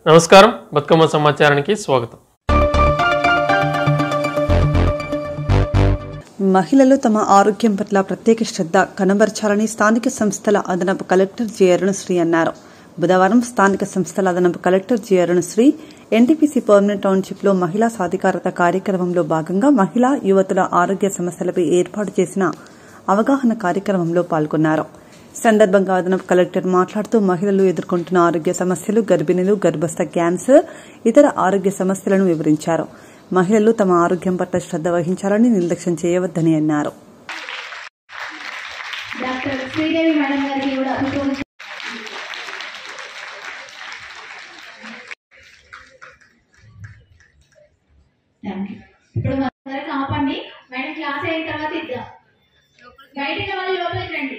నమస్కారం బతుకమ్మ సమాచారానికి స్వాగతం మహిళలు తమ ఆరోగ్యం పట్ల ప్రత్యేక శ్రద్ధ కనబరచాలని స్థానిక సంస్థల అదనపు కలెక్టర్ జె అరుణశ్రీ అన్నారు బుధవారం స్థానిక సంస్థల అదనపు collector J Arunasri NTPC permanent టౌన్షిప్లో మహిళా సాధికారత కార్యక్రమంలో భాగంగా మహిళా యువతుల ఆరోగ్య సమస్యలపై ఏర్పాటు చేసిన అవగాహన కార్యక్రమంలో పాల్గొన్నారు సందర్భంగా అదనపు కలెక్టర్ మాట్లాడుతూ మహిళలు ఎదుర్కొంటున్న ఆరోగ్య సమస్యలు గర్భిణులు గర్భస్థ క్యాన్సర్ ఇతర ఆరోగ్య సమస్యలను వివరించారు మహిళలు తమ ఆరోగ్యం పట్ల శ్రద్ధ వహించాలని నిర్లక్ష్యం చేయవద్దని అన్నారు డాక్టర్ శ్రీదేవి మేడం గారికి కూడా అభినందనలు. Thank you. ఇప్పుడు మన వరకు ఆపండి మేడం క్లాస్ అయిన తర్వాత ఇద్దాం బయటికి వాళ్ళు లోపలికి రండి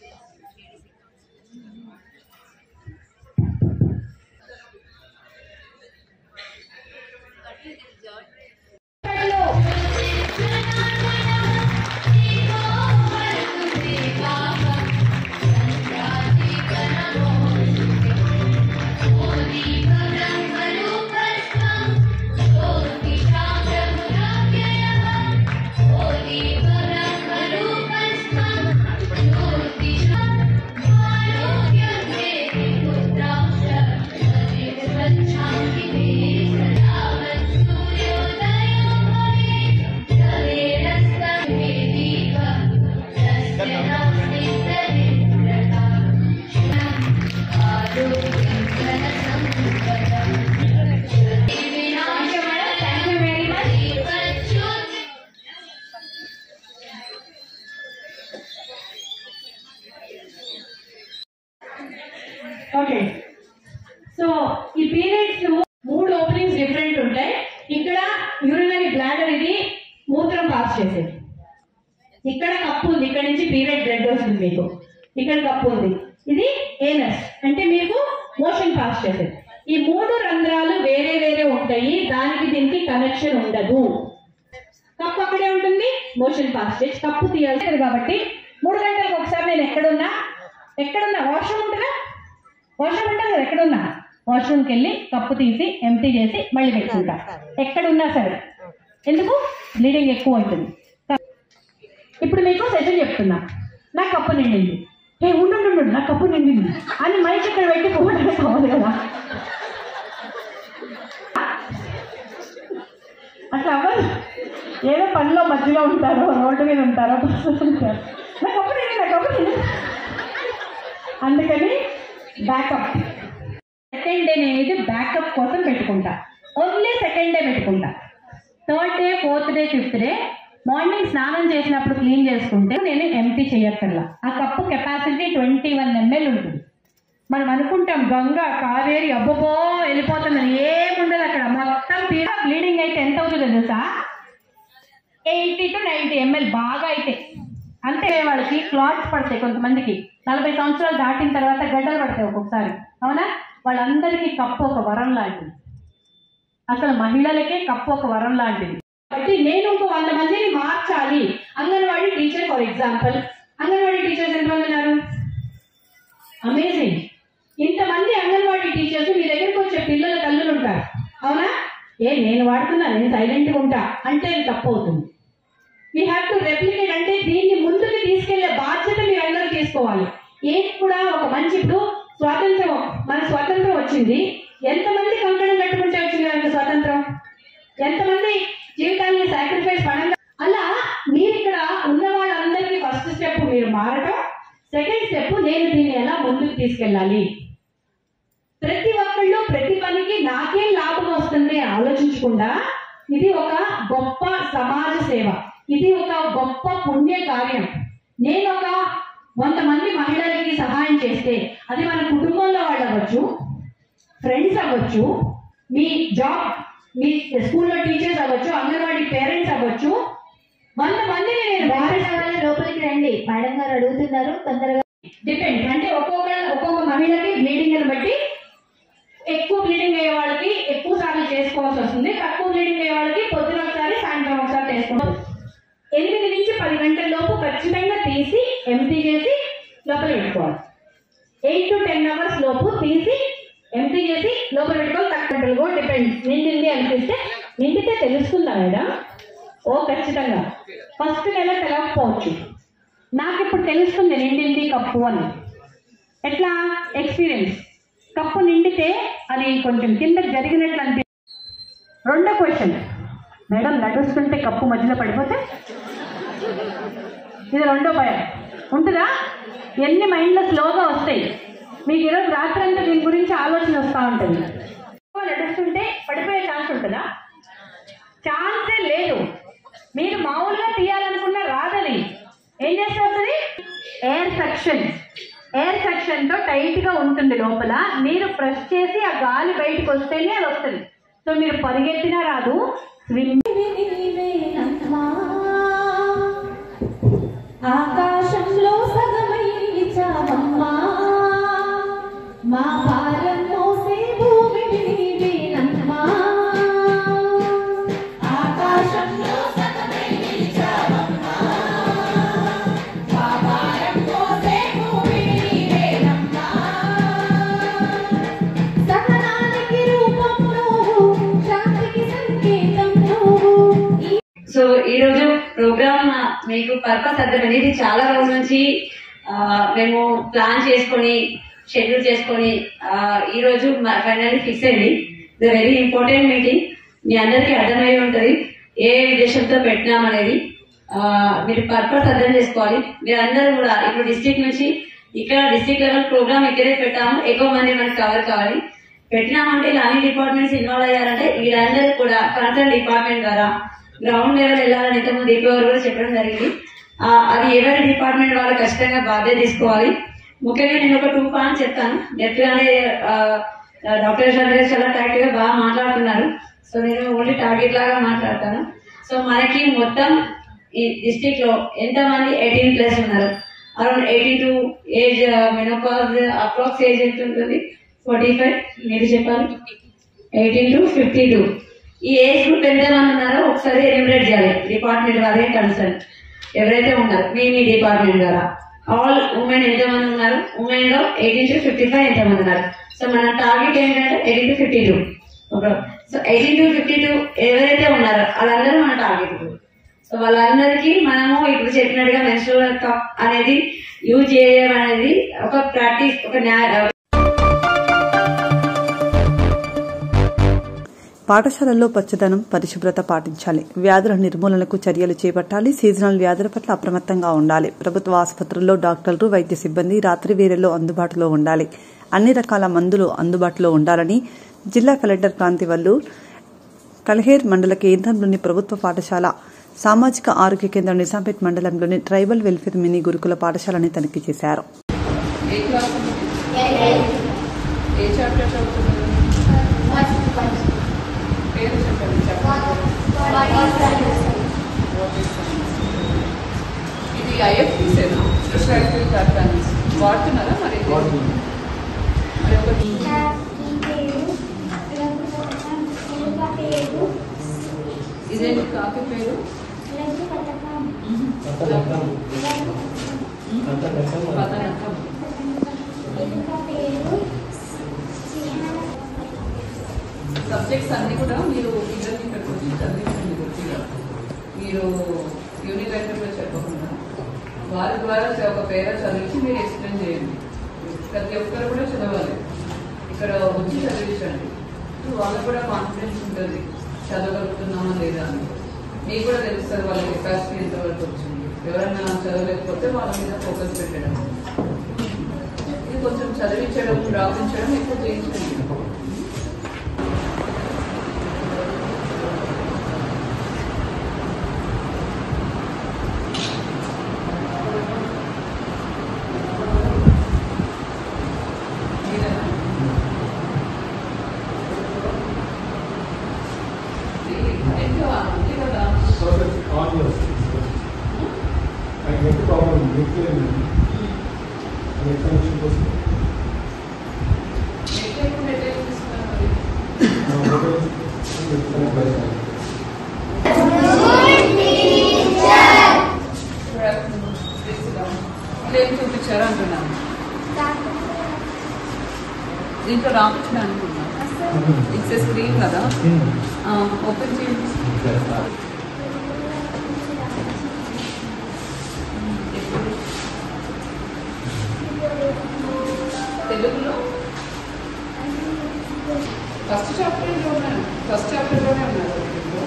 Thank you very much. Okay so ఈ పీరియడ్స్ మూడు ఓపెనింగ్స్ డిఫరెంట్ ఉంటాయి ఇక్కడ యూరినరీ బ్లాడర్ ఇది మూత్రం పాస్ చేసేది ఇక్కడ కప్పు ఉంది ఇక్కడ నుంచి పీరియడ్ బ్లడ్ వస్తుంది మీకు ఇక్కడ కప్పు ఉంది ఇది ఏనస్ అంటే మీకు మోషన్ పాస్ చేసేది ఈ మూడు రంధ్రాలు వేరే వేరే ఉంటాయి దానికి దీనికి కనెక్షన్ ఉండదు కప్పు అక్కడే ఉంటుంది మోషన్ పాస్ చేసి కప్పు తీయాల్సింది కాబట్టి మూడు గంటలకు ఒకసారి నేను ఎక్కడున్నా ఎక్కడున్నా వాష్రూమ్ ఉంటుందా వాష్రూమ్ ఉంటుంది కదా ఎక్కడున్నా వాష్రూమ్కి వెళ్ళి కప్పు తీసి ఎంటీ చేసి మళ్ళీ పెట్టుకుంటా ఎక్కడున్నా సరే ఎందుకు బ్లీడింగ్ ఎక్కువ అవుతుంది ఇప్పుడు మీకు సెషన్ చెప్తున్నా నా కప్పు నిండింది ఏ ఉండు ఉండు, ఉండు, నా కప్పు నిండింది అని మైక్ ఇక్కడ పెట్టి పోవడానికి అవ్వదు కదా అట్లా అవ్వదు ఏదో పనిలో మధ్యలో ఉంటారో రోడ్డు మీద ఉంటారో బస్సులో ఉంటారు నా కప్పు నిండి నా కప్పు నిండి అందుకని బ్యాకప్ సెకండ్ డే నేను ఇది బ్యాకప్ కోసం పెట్టుకుంటా ఓన్లీ సెకండ్ డే పెట్టుకుంటా third day fourth day fifth day morning స్నానం చేసినప్పుడు క్లీన్ చేసుకుంటే నేను ఎంటీ చేయక్కర్లా ఆ cup capacity twenty one ML ఉంటుంది మనం అనుకుంటాం గంగ కావేరి అబ్బబో వెళ్ళిపోతుందని ఏముండదు అక్కడ మొత్తం పీడ బ్లీడింగ్ అయితే ఎంత అవుతుందో తెలుసా ఎయిటీ టు నైంటీ ఎంఎల్ బాగా అయితే అంతే వాళ్ళకి క్లాట్స్ పడతాయి కొంతమందికి నలభై సంవత్సరాలు దాటిన తర్వాత గడ్డలు పడతాయి ఒక్కొక్కసారి అవునా వాళ్ళందరికీ కప్పు ఒక వరం లాంటిది అసలు మహిళలకే కప్పు ఒక వరం లాంటిది కాబట్టి నేను ఇంకో వంద మందిని మార్చాలి anganwadi teacher for example anganwadi teachers ఎంతమంది ఉన్నారు అమేజింగ్ ఇంతమంది అంగన్వాడీ టీచర్స్ మీ దగ్గరకు వచ్చే పిల్లల తల్లులు ఉంటారు అవునా ఏ నేను వాడుతున్నా నేను సైలెంట్గా ఉంటా అంటే అది తప్పు అవుతుంది వీ హ్యావ్ టు రెప్లికేట్ అంటే దీన్ని ముందుకు తీసుకెళ్లే బాధ్యత మీరు అందరూ తీసుకోవాలి ఏది కూడా ఒక మంచి ఇప్పుడు స్వాతంత్రం మన స్వాతంత్రం వచ్చింది ఎంతమంది కంకణం కట్టుకుంటే వచ్చింది మనకి స్వాతంత్రం ఎంతమంది జీవితాన్ని సాక్రిఫైస్ పడంగా అలా మీరు ఇక్కడ ఉన్న వాళ్ళందరికీ ఫస్ట్ స్టెప్ మీరు మారటం సెకండ్ స్టెప్ నేను దీన్ని ఎలా ముందుకు తీసుకెళ్ళాలి ప్రతి ఒక్కళ్ళు ప్రతి పనికి నాకేం లాభం వస్తుంది అని ఆలోచించకుండా ఇది ఒక గొప్ప సమాజ సేవ ఇది ఒక గొప్ప పుణ్య కార్యం నేను ఒక కొంతమంది మహిళలకి సహాయం చేస్తే అది మన కుటుంబంలో వాళ్ళు అవ్వచ్చు ఫ్రెండ్స్ అవ్వచ్చు మీ జాబ్ మీ స్కూల్లో టీచర్స్ అవ్వచ్చు అంగన్వాడీ పేరెంట్స్ అవ్వచ్చు వంద మందిని నేను డాక్టర్ వాళ్ళు లోపలికి రండి మేడం గారు అడుగుతున్నారు తొందరగా డిపెండ్ అంటే ఒక్కొక్క ఒక్కొక్క మహిళకి బ్లీడింగ్ బట్టి ఎక్కువ బ్లీడింగ్ అయ్యే వాళ్ళకి ఎక్కువ సార్లు చేసుకోవాల్సి వస్తుంది తక్కువ బ్లీడింగ్ అయ్యే వాళ్ళకి పొద్దున ఒకసారి సాయంత్రం ఒకసారి చేసుకోవాలి ఎనిమిది నుంచి పది గంటల లోపు ఖచ్చితంగా తీసి ఎంటీ చేసి లోపల పెట్టుకోవాలి ఎయిట్ టు టెన్ అవర్స్ లోపు తీసి ఎంటీ చేసి లోపల పెట్టుకొని తక్కువ డిపెండ్ నిండింది అనిపిస్తే నిండితే తెలుస్తుందా మేడం ఓ ఖచ్చితంగా ఫస్ట్ నెల తెలవకపోవచ్చు నాకు ఇప్పుడు తెలుస్తుంది నిండింది కప్పు అని ఎట్లా ఎక్స్పీరియన్స్ కప్పు నిండితే అది కొంచెం కింద జరిగినట్లు అనిపి రెండో క్వశ్చన్ మేడం నడుస్తుంటే కప్పు మధ్యలో పడిపోతే ఇది రెండో భయం ఉంటుందా ఎన్ని మైండ్లో స్లోగా వస్తాయి మీకు ఈరోజు రాత్రి అంతా దీని గురించి ఆలోచన వస్తూ ఉంటుంది నడుస్తుంటే పడిపోయే ఛాన్స్ ఉంటుందా ఛాన్సే లేదు మీరు మామూలుగా తీయాలనుకున్న రాదని ఏం చేస్తే వస్తుంది ఎయిర్ సెక్షన్ ఎయిర్ సెక్షన్ తో టైట్ గా ఉంటుంది లోపల మీరు ప్రెస్ చేసి ఆ గాలి బయటకు వస్తేనే అది వస్తుంది సో మీరు పరిగెత్తినా రాదు స్విమ్ ఆకాశంలో సగమై నిలిచావమ్మా మా భారం మోసే భూమిని నీవేనమ్మా ఆకాశంలో సగమై నిలిచావమ్మా మా భారం మోసే భూమిని నీవేనమ్మా సహనానికి రూపం నువ్వు శాంతికి సంకేతం నువ్వు ఈ సో ఈ రోజు ప్రోగ్రామ్ మీకు పర్పస్ అర్థమైంది ఇది చాలా రోజుల నుంచి ఆ, మేము ప్లాన్ చేసుకొని షెడ్యూల్ చేసుకొని ఆ, ఈ రోజు ఫైనల్లీ ఫిక్స్ అయింది ఇది వెరీ ఇంపార్టెంట్ మీటింగ్ మీ అందరికీ అర్థమై ఉంటది ఏ ఉద్దేశంతో పెట్టినాం అనేది ఆ, మీరు పర్పస్ అర్థం చేసుకోవాలి మీరు అందరూ కూడా ఇప్పుడు డిస్ట్రిక్ట్ నుంచి ఇక్కడ డిస్ట్రిక్ట్ లెవెల్ ప్రోగ్రామ్ ఇక్కడే పెట్టాము ఎక్కువ మంది మనకి కవర్ కావాలి పెట్టినామంటే ఇలా అన్ని డిపార్ట్మెంట్స్ ఇన్వాల్వ్ అయ్యారంటే వీళ్ళందరూ కూడా కన్సర్న్ డిపార్ట్మెంట్ ద్వారా గ్రౌండ్ లెవెల్ వెళ్ళాలని ఇంతకుముందు దీపి గారు కూడా చెప్పడం జరిగింది ఆ, అది ఎవరి డిపార్ట్మెంట్ వాళ్ళు ఖచ్చితంగా బాధ్యత తీసుకోవాలి ముఖ్యంగా నేను ఒక టూ పాయింట్స్ చెప్తాను ఎట్లానే డాక్టర్ గారు చాలా టైట్ గా బాగా మాట్లాడుతున్నారు సో నేను ఓన్లీ టార్గెట్ లాగా మాట్లాడతాను సో మనకి మొత్తం ఈ డిస్టిక్ లో ఎంతమంది ఎయిటీన్ ప్లస్ ఉన్నారు around eighty two age menopause approx age ఎంత ఉంటుంది ఫార్టీ ఫైవ్ మీరు చెప్పాలి ఎయిటీన్ టు ఫిఫ్టీ టూ ఈ ఏజ్ గ్రూప్ ఎంతమంది ఉన్నారో ఒకసారి ఎలిమినేట్ చేయాలి డిపార్ట్మెంట్ వారే కన్సర్న్ ఎవరైతే ఉన్నారో మీ మీ డిపార్ట్మెంట్ ద్వారా ఆల్ ఉమెన్ ఎంతమంది ఉన్నారు ఉమెన్ లో ఎయిటీన్ టు ఫిఫ్టీ ఫైవ్ ఎంతమంది ఉన్నారు సో మన టార్గెట్ ఏంటంటే eighteen to fifty two so eighteen to fifty two ఎవరైతే ఉన్నారో వాళ్ళందరూ మన టార్గెట్ గ్రూప్ సో వాళ్ళందరికీ మనము ఇప్పుడు చెప్పినట్టుగా మెన్స్ట్రువల్ కప్ అనేది యూజ్ చేయడం అనేది ఒక ప్రాక్టీస్ ఒక న్యాయ పాఠశాలల్లో పచ్చదనం పరిశుభ్రత పాటించాలి వ్యాధుల నిర్మూలనకు చర్యలు చేపట్టాలి సీజనల్ వ్యాధుల పట్ల అప్రమత్తంగా ఉండాలి ప్రభుత్వ ఆసుపత్రుల్లో డాక్టర్లు వైద్య సిబ్బంది రాత్రి వేళల్లో అందుబాటులో ఉండాలి అన్ని రకాల మందులు అందుబాటులో ఉండాలని జిల్లా కలెక్టర్ క్రాంతివల్లు కల్హేర్ మండల కేంద్రంలోని ప్రభుత్వ పాఠశాల సామాజిక ఆరోగ్య కేంద్రం నిజాంపేట్ మండలంలోని ట్రైబల్ వెల్ఫేర్ మినీ గురుకుల పాఠశాలని తనిఖీ చేశారు ఏ క్లాస్ ఏ చాప్టర్ చదువుతున్నారు పేరు చెప్పండి చెప్పండి ఇది ఐఎఫ్టీసేనా స్పెషల్ కార్టానిస్ వాడుతున్నారా మరి మరి ఒక ఇదేంటి కాకి పేరు పదనకం సబ్జెక్ట్స్ అన్ని కూడా మీరు పిల్లల్ని ఇక్కడికి వచ్చి చదివించండి గుర్తిగా మీరు యూనిలైటర్లో చెప్పకుండా వారి ద్వారా ఒక పేర చదివించి మీరు ఎక్స్ప్లెయిన్ చేయండి ప్రతి ఒక్కరు కూడా చదవాలి ఇక్కడ వచ్చి చదివించండి వాళ్ళకు కూడా కాన్ఫిడెన్స్ ఉంటుంది చదవగలుగుతున్నామా లేదా అని మీకు కూడా తెలుస్తుంది వాళ్ళ కెపాసిటీ ఎంతవరకు వచ్చింది ఎవరైనా చదవలేకపోతే వాళ్ళ మీద ఫోకస్ పెట్టడం ఇది కొంచెం చదివించడం రాపించడం ఎక్కువ చేయించండి మీరేనా? ఇది ఎక్కువ ఉంది కదా ఎక్కువ ఎక్కువ మెటీరియల్ తీసుకున్నారు మరి ఏం చూపించారు అంటున్నాను దీంట్లో రామకృష్ణ అనుకున్నా ఇట్స్ ఏ స్క్రీన్ కదా ఓపెన్ చేయండి తెలుగులో ఫస్ట్ చాప్టర్లో ఉన్నాను ఫస్ట్ చాప్టర్లోనే ఉన్నాను తెలుగులో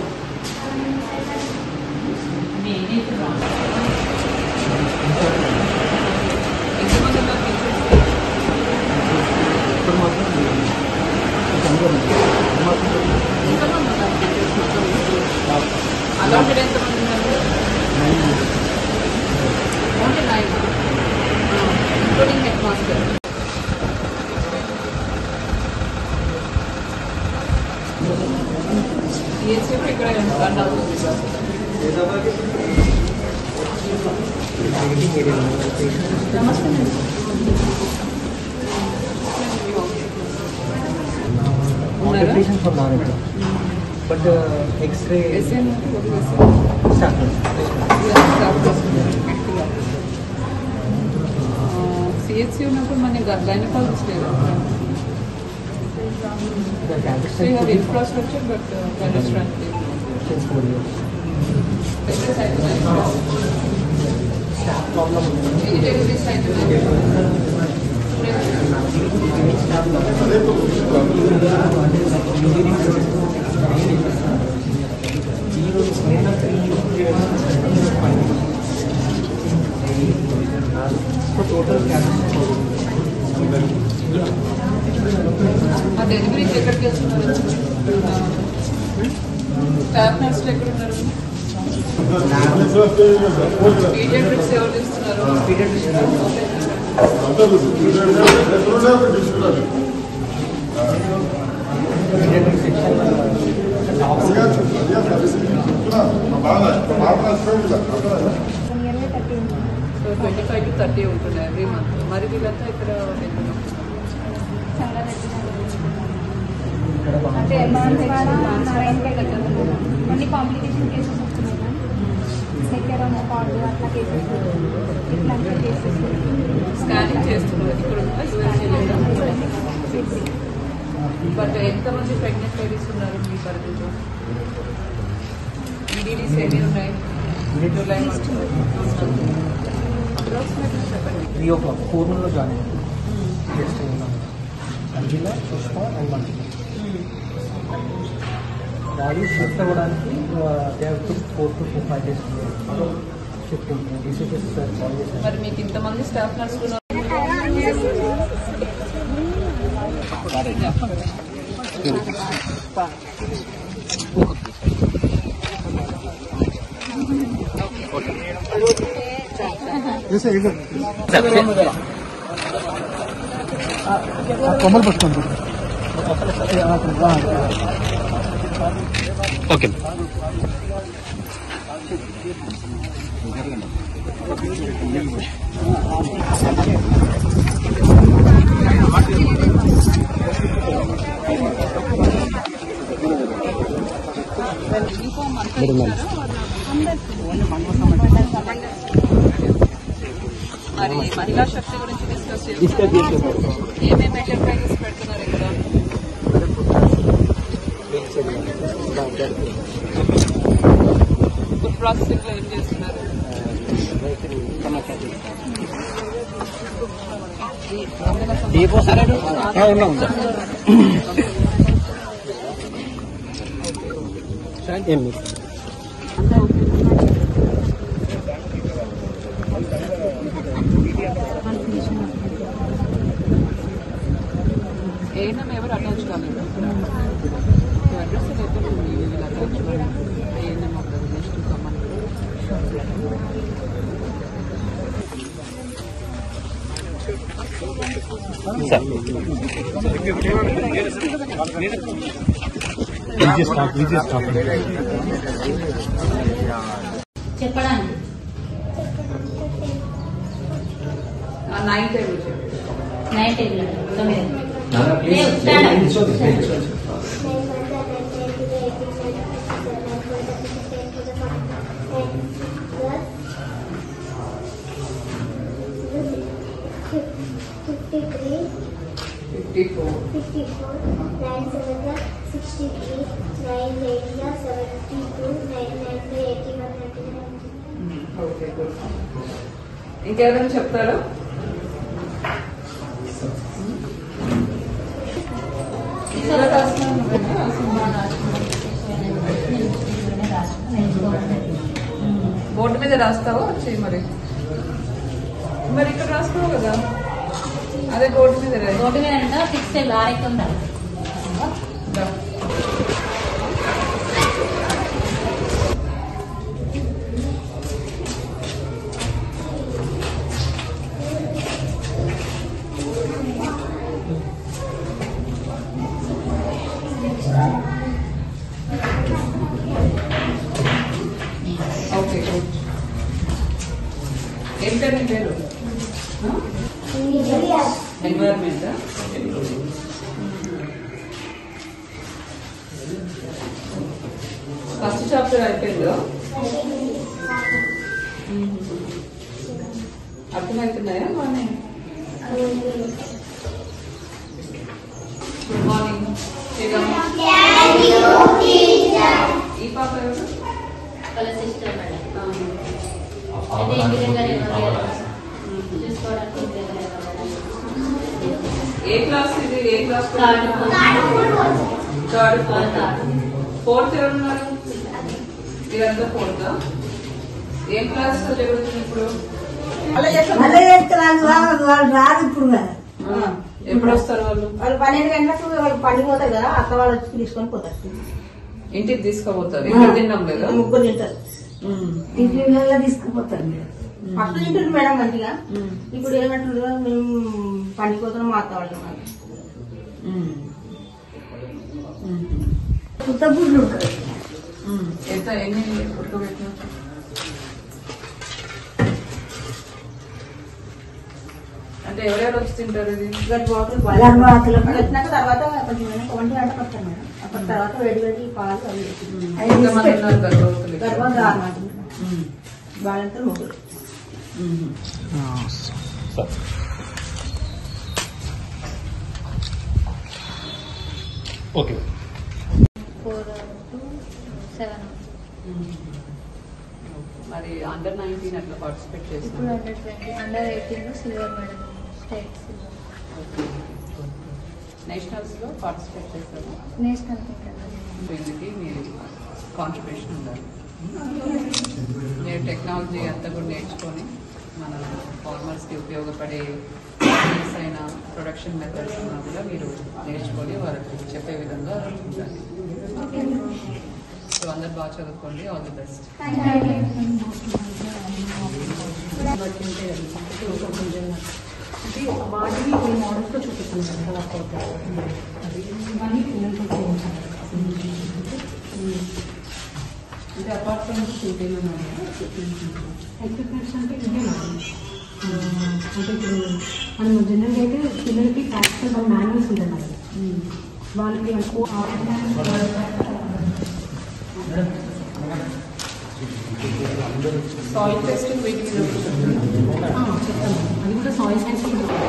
ఎంతమంది ఉన్నారు టీచర్స్ ఎంతమంది ఉన్నారు టీచర్స్ మొత్తం అలాంటి ఎంతమంది ఉన్నారు only nine including head master AC ఇక్కడ రన్ అవుతుంది ఉన్నారా patients for monitor. But the X-ray SN staff CHC ఉన్నప్పుడు మన గైనకాలజిస్ట్ లేదు the campus so you have infrastructure but restaurant లేదు since four years. Staff problem ఉంది. ఇది delivery site Zero is main of three So total campus ఆ డెలివరీకి ఎక్కడికి వెళ్తున్నారు స్టాఫ్ నర్స్ ఎక్కడ ఉన్నారు పీడియాట్రిక్స్ ఎవరు ఇస్తున్నారు pediatric section so twenty five to thirty ఉంటున్నాయి ఎవ్రీ మంత్ మరి వీళ్ళంతా ఇక్కడ అంటే ఎంఆర్ఎస్ ద్వారా నారాయణకే కట్టాలి కొన్ని కాంప్లికేషన్ కేసెస్ వస్తున్నాయి సెక్టర్ కార్డు అట్లా కేసెస్ ఇట్లాంటి కేసెస్ స్కానింగ్ చేస్తున్నారు ఇక్కడ ఉందా యూఎస్ఏ బట్ ఎంతమంది ప్రెగ్నెంట్ లేడీస్ ఉన్నారు మీ పరిధిలో ఈడీడీస్ ఎన్ని ఉన్నాయి జూలై అప్రాక్సిమేట్లీ చెప్పండి త్రీ ఓ క్లాక్ పూర్ణంలో జాయిన్ అయ్యాను జస్ట్ ఉన్నాను అంజిల పుష్ప అండ్ మంచి డాడీ షిఫ్ట్ అవ్వడానికి they have to four to five days shift ఉంటుంది డిసిజెస్ కాల్ చేశాను మరి మీకు ఇంతమంది స్టాఫ్ నర్సులు ఉన్నారు కొమ్మలు పట్టుకోండి ఓకే మరి మహిళా శక్తి గురించి డిస్కస్ చేస్తున్నారు ఏమేమి ఎంటర్ప్రైజెస్ పెడుతున్నారు ఇక్కడ ఫుడ్ ప్రాసెసింగ్ లో ఏం చేస్తున్నారు ఏం ఏఎన్ఎం ఎవరు అటాచ్ కాలేదు అడ్రస్ ఎక్కడ ఉంది వీళ్ళు అటాచ్ ఏఎన్ఎం ఒక రిలేషన్ కమ్మని చెప్పడానికి నైన్ టేబుల్ చెప్పు నైన్ టేబుల్ తొమ్మిది లేవు, stand up. Fifty-three, fifty four fifty four nine seven గా సిక్స్టీ త్రీ నైన్ ఎయిట్ గా సెవెంటీ టూ నైన్ నైన్ గా eighty one ninety nine okay good ఇంకేదైనా చెప్తారా ఎలా రాస్తున్నావు నువ్వేనా? బోర్డు మీద రాస్తావా వచ్చి మరి మరి ఇక్కడ రాస్తావు కదా అదే బోర్డు మీద రాయి. రోడ్డు మీద అంతా సిక్స్ ఆరెక్ట్ ఉండాలి దా. ఓకే గుడ్ ఏం పేరు నీ పేరు ఎన్వైర్మెంట్ ఫస్ట్ చాప్టర్ అయిపోయిందో అర్థమవుతున్నాయా బాగానే గుడ్ మార్నింగ్ ఈ పాప ఎవరు వాళ్ళ సిస్టర్ మేడం అదే ఇంటి దగ్గర ఎవరు చూసుకోవడానికి ఇంటి దగ్గర ఏ క్లాస్ ఇది ఏ class third third fourth fourth ఎవరున్నారు మీరంతా ఫోర్త్ ఏం క్లాస్ జరుగుతుంది ఇప్పుడు మళ్ళీ చేస్తున్నారు వాళ్ళు వాళ్ళు రాదు ఇప్పుడు మరి. ఆ, ఎప్పుడు వస్తారు వాళ్ళు వాళ్ళు పన్నెండు గంటలకు వాళ్ళు పండుగ పోతారు కదా అక్క వాళ్ళు వచ్చి తీసుకొని పోతారు ఇంటికి తీసుకుపోతారు ఇక్కడ తిన్నాం లేదా ముగ్గురు తింటారు ఉమ్, టిఫిన్లలో తీసుకుపోతారు ఫస్ట్ తింటారు మేడం మంచిగా ఉమ్, ఇప్పుడు ఏమంటారు మేము పండుగ పోతున్నాం మా అక్క వాళ్ళు ఉమ్, ఉమ్, కొత్త గుడ్లు ఉంటారు ఉమ్. ఎంత ఎన్ని ఉడకబెట్టినా అంటే ఎవరెవరు వచ్చి తింటారు ఇది వచ్చినాక తర్వాత కొంచెం వెనక ఒంటి గంటకు వస్తాను మేడం అప్పటి తర్వాత వేడి వేడి పాలు అవి ఎంతమంది ఉన్నారు గర్భవతులు ఇక్కడ? గర్భంగా అన్నమాట ఉమ్, వాళ్ళంతా ముగ్గురు ఉమ్. ఓకే ఫోర్ టు సెవెన్ మరి అండర్ నైన్టీన్ అట్లా పార్టిసిపేట్ ఇప్పుడు చేస్తున్నారు under twenty under eighteen silver madam state silver nationals లో పార్టిసిపేట్ చేస్తారు నేషనల్ తింటాను దీనికి మీరు కాంట్రిబ్యూషన్ ఉండాలి మీరు టెక్నాలజీ అంతా కూడా నేర్చుకొని మన ఫార్మర్స్కి ఉపయోగపడే టెక్నిక్స్ అయిన ప్రొడక్షన్ మెథడ్స్ కూడా మీరు నేర్చుకొని వాళ్ళకి చెప్పే విధంగా ఉండాలి సో అందరు బాగా చదువుకోండి ఆల్ ది బెస్ట్ వాటిని ఈ మోడల్స్తో చూపిస్తాను కదా అది ఇవన్నీ పిల్లలతో చేయించాలి అంటే అపార్ట్ ఫ్రమ్ ఇంకేమైనా ఎక్విప్మెంట్స్ అంటే ఇదే మేడం ఆ, అంటే ఇప్పుడు మనం జనరల్గా అయితే పిల్లలకి ప్రాక్టికల్ వాళ్ళ మాన్యువల్స్ ఉంటాయి మేడం వాళ్ళకి ఎక్కువ సాయిల్ టెస్టింగ్ వీటి మీద కూడా చెప్తున్నారు. ఆ, చెప్తాను అది కూడా సాయిల్ సైన్స్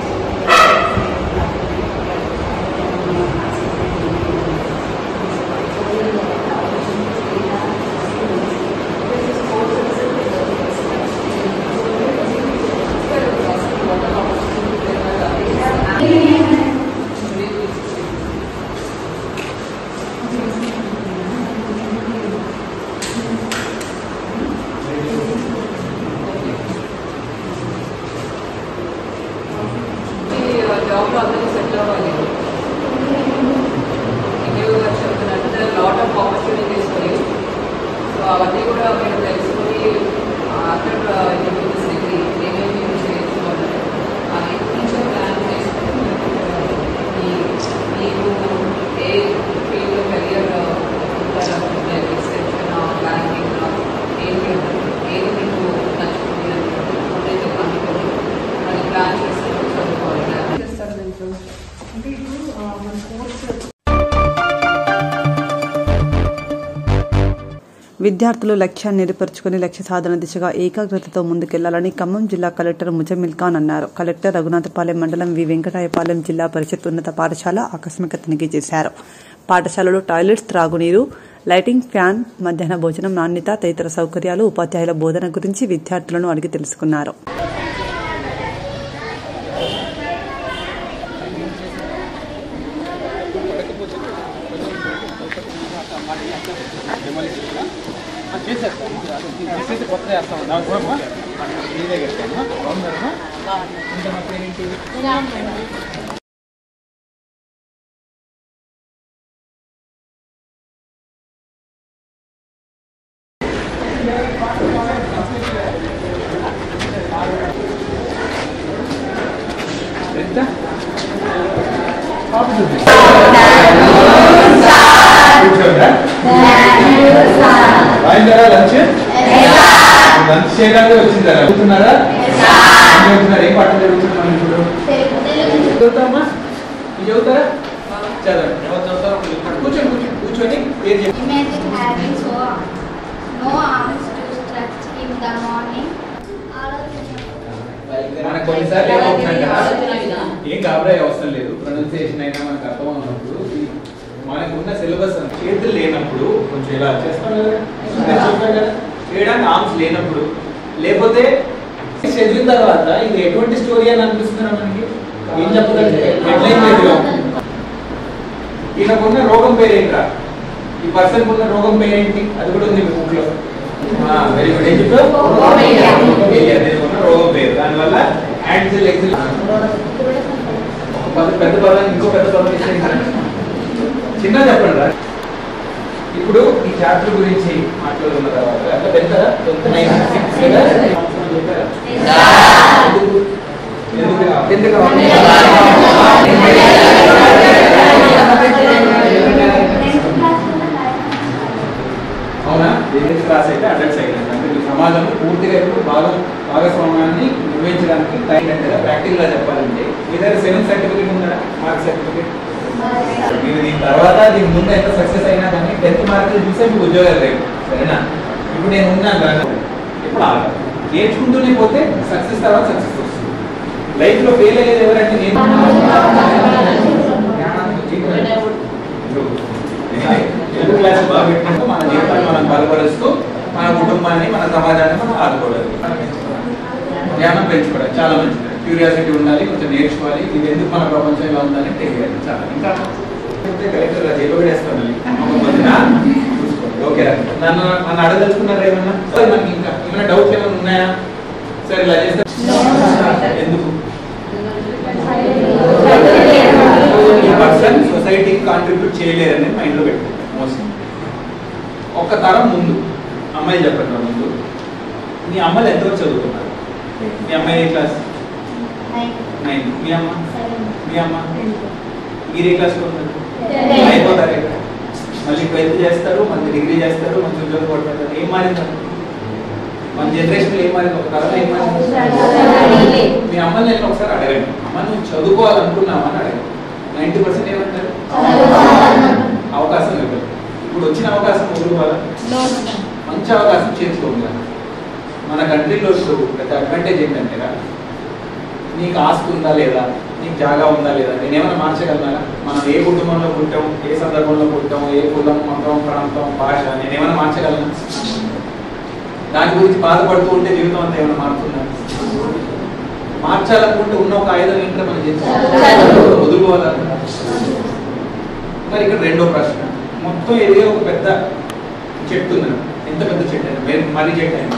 ఈ జాబ్లో అందరూ సెటిల్ అవ్వాలి ఇంటర్వ్యూ గారు చెప్తున్నట్టు లాట్ ఆఫ్ ఆపర్చునిటీస్ ఉన్నాయి సో అవన్నీ కూడా మీరు తెలుసుకొని ఆఫ్టర్ డిగ్రీ ఏమేమి మీరు చేసుకోవాలి అది కొంచెం ప్లాన్ చేసుకొని మీ- మీకు ఏ ఫీల్డ్ కెరియర్ ఎక్స్టెన్షన్ బ్యాంకింగ్ ఏంటి ఏది మీకు నచ్చుతుంది అని ముందైతే కనుక్కొని అది ప్లాన్ చేసుకొని చదువుకోవాలి చేస్తారు దీంట్లో అంటే ఇప్పుడు ఆ, మన కోర్స్ విద్యార్థులు లక్ష్యాన్ని నెరవేర్చుకుని లక్ష్య సాధన దిశగా ఏకాగ్రతతో ముందుకెళ్లాలని ఖమ్మం జిల్లా కలెక్టర్ ముజమిల్ ఖాన్ అన్నారు కలెక్టర్ రఘునాథపాలెం మండలం వి వెంకటాయపాలెం జిల్లా పరిషత్ ఉన్నత పాఠశాల ఆకస్మిక తనిఖీ చేశారు పాఠశాలలో టాయిలెట్స్ త్రాగునీరు లైటింగ్ ఫ్యాన్ మధ్యాహ్న భోజనం నాణ్యత తదితర సౌకర్యాలు ఉపాధ్యాయుల బోధన గురించి విద్యార్థులను అడిగి తెలుసుకున్నారు చేసేసి కొత్త చేస్తాం నాకు కూడా నీదే కట్టాను బాగున్నారమ్మా ఇంకా నా పేరేంటి ఎంత పాప చూపి. కూర్చోండా? అయిందా లంచ్ లంచ్ చేయడానికి వచ్చిందా చదువుతున్నారా ఏం చదువుతున్నారు ఏం పాఠం జరుగుతుంది మనం ఇప్పుడు చదువుతామా మీరు చదువుతారా చదవండి ఎవరు చదువుతారో ఒకరు చెప్పండి. కూర్చోండి కూర్చోండి కూర్చొని ఏం చెప్పండి Imagine having so no arms to stretch in the morning. మనకు కొన్నిసార్లు ఏమవుతుందంటే ఏం గాబరా అవసరం లేదు ప్రొనౌన్సియేషన్ అయినా మనకు అర్థం ఉన్నప్పుడు మనకు ఉన్న సిలబస్ చేతులు లేనప్పుడు కొంచెం ఇలా చేస్తాం కదా ఇంకా చెప్పాం కదా చేయడానికి ఆర్మ్స్ లేనప్పుడు లేకపోతే చదివిన తర్వాత ఇది ఎటువంటి స్టోరీ అని అనిపిస్తున్నా మనకి ఏం చెప్పగలరు హెడ్లైన్ చదివాం ఈయనకున్న రోగం పేరేంట్రా ఈ పర్సన్ ఉన్న రోగం పేరేంటి అది కూడా ఉంది మీ బుక్ లో వెరీ గుడ్ ఏం చెప్పావు ఉన్న రోగం పేరు దానివల్ల హ్యాండ్స్ లెగ్స్ ఒక పద- పెద్ద పదం ఇంకో పెద్ద పదం ఇచ్చేయండి చిన్న చెప్పండి రా ఇప్పుడు ఈ చాప్టర్ గురించి మాట్లాడుకున్న తర్వాత ఎంత పెద్ద నైన్ సిక్స్ కదా చెప్పారా? ఎందుకు? ఎందుకు అవునా ఎయిత్ క్లాస్ అయితే అడల్ట్స్ అయినట్టు అంటే ఈ సమాజంలో పూర్తిగా ఇప్పుడు భాగం భాగస్వామ్యాన్ని నిర్వహించడానికి తగినట్టుగా ప్రాక్టికల్ గా చెప్పాలంటే మీ దగ్గర సెవెన్ సర్టిఫికేట్ ఉందా మార్క్ సర్టిఫికేట్ మీరు దీని తర్వాత దీని ముందు ఎంత సక్సెస్ అయినా కానీ టెన్త్ మార్కులు చూసే మీకు ఉద్యోగాలు రేపు సరేనా ఇప్పుడు నేను ఉన్నాను రా ఇప్పుడు ఆగదు. నేర్చుకుంటూనే పోతే సక్సెస్ తర్వాత సక్సెస్ వస్తుంది లైఫ్ లో ఫెయిల్ అయ్యేది ఎవరంటే నేను తెలుగు క్లాస్ బాగా పెట్టినట్టు మన జీవితాన్ని మనం బలపరుస్తూ మన కుటుంబాన్ని మన సమాజాన్ని మనం ఆదుకోవడం జ్ఞానం పెంచుకోవడం చాలా మంచిది క్యూరియాసిటీ ఉండాలి కొంచెం నేర్చుకోవాలి ఇది ఎందుకు మన ప్రపంచం ఇలా ఉందని తెలియాలి చాలా ఇంకా కలెక్టర్ గారు జైలు వేస్తాను చూసుకోండి ఓకే రా నన్ను నన్ను అడగదలుచుకున్నారా ఏమన్నా సరే మనకి ఇంకా ఏమైనా డౌట్స్ ఏమైనా ఉన్నాయా సరే ఇలా చేస్తే ఎందుకు ఈ పర్సన్ సొసైటీకి కాంట్రిబ్యూట్ చేయలేరని మైండ్ లో పెట్టుకుంటాం మోస్ట్లీ ఒక తరం ముందు అమ్మాయిలు చెప్పండి రా ముందు మీ అమ్మాయిలు ఎంతవరకు చదువుతున్నారు మీ అమ్మాయి ఏ క్లాస్ నైన్ మీ అమ్మ మీ అమ్మ మీరు ఏ క్లాస్లో ఉన్నారు Tenth. అయిపోతారు ఇక్కడ మళ్ళీ ట్వెల్త్ చేస్తారు మళ్ళీ డిగ్రీ చేస్తారు మంచి ఉద్యోగం కొడతారు ఏం మారింది మన జనరేషన్ ఏం మారింది ఒక తరం ఏం మారింది మీ అమ్మని నేను ఒకసారి అడగండి అమ్మ నువ్వు చదువుకోవాలనుకున్నావా అని అడగండి నైంటీ పర్సెంట్ ఏమంటారు అవకాశం ఇవ్వదు ఇప్పుడు వచ్చిన అవకాశం వదులుకోవాలా మంచి అవకాశం చేసుకోవాలి మన కంట్రీలో ఇప్పుడు పెద్ద అడ్వాంటేజ్ ఏంటంటే రా, నీకు ఆస్తి ఉందా లేదా నీకు జాగా ఉందా లేదా నేను ఏమైనా మార్చగలనా మనం ఏ కుటుంబంలో పుట్టాం ఏ సందర్భంలో పుట్టాం ఏ కులం మతం ప్రాంతం భాష నేను ఏమైనా మార్చగలను దాని గురించి బాధపడుతూ ఉంటే జీవితం అంతా ఏమైనా మారుతుందా మార్చాలనుకుంటే ఉన్న ఒక ఆయుధం ఏంటంటే మనం చేస్తాం వదులుకోవాలన్నా మరి ఇక్కడ రెండో ప్రశ్న మొత్తం ఏదో ఒక పెద్ద చెట్టు ఉంది ఎంత పెద్ద చెట్టు అయినా మరి- మర్రి చెట్టు అయినా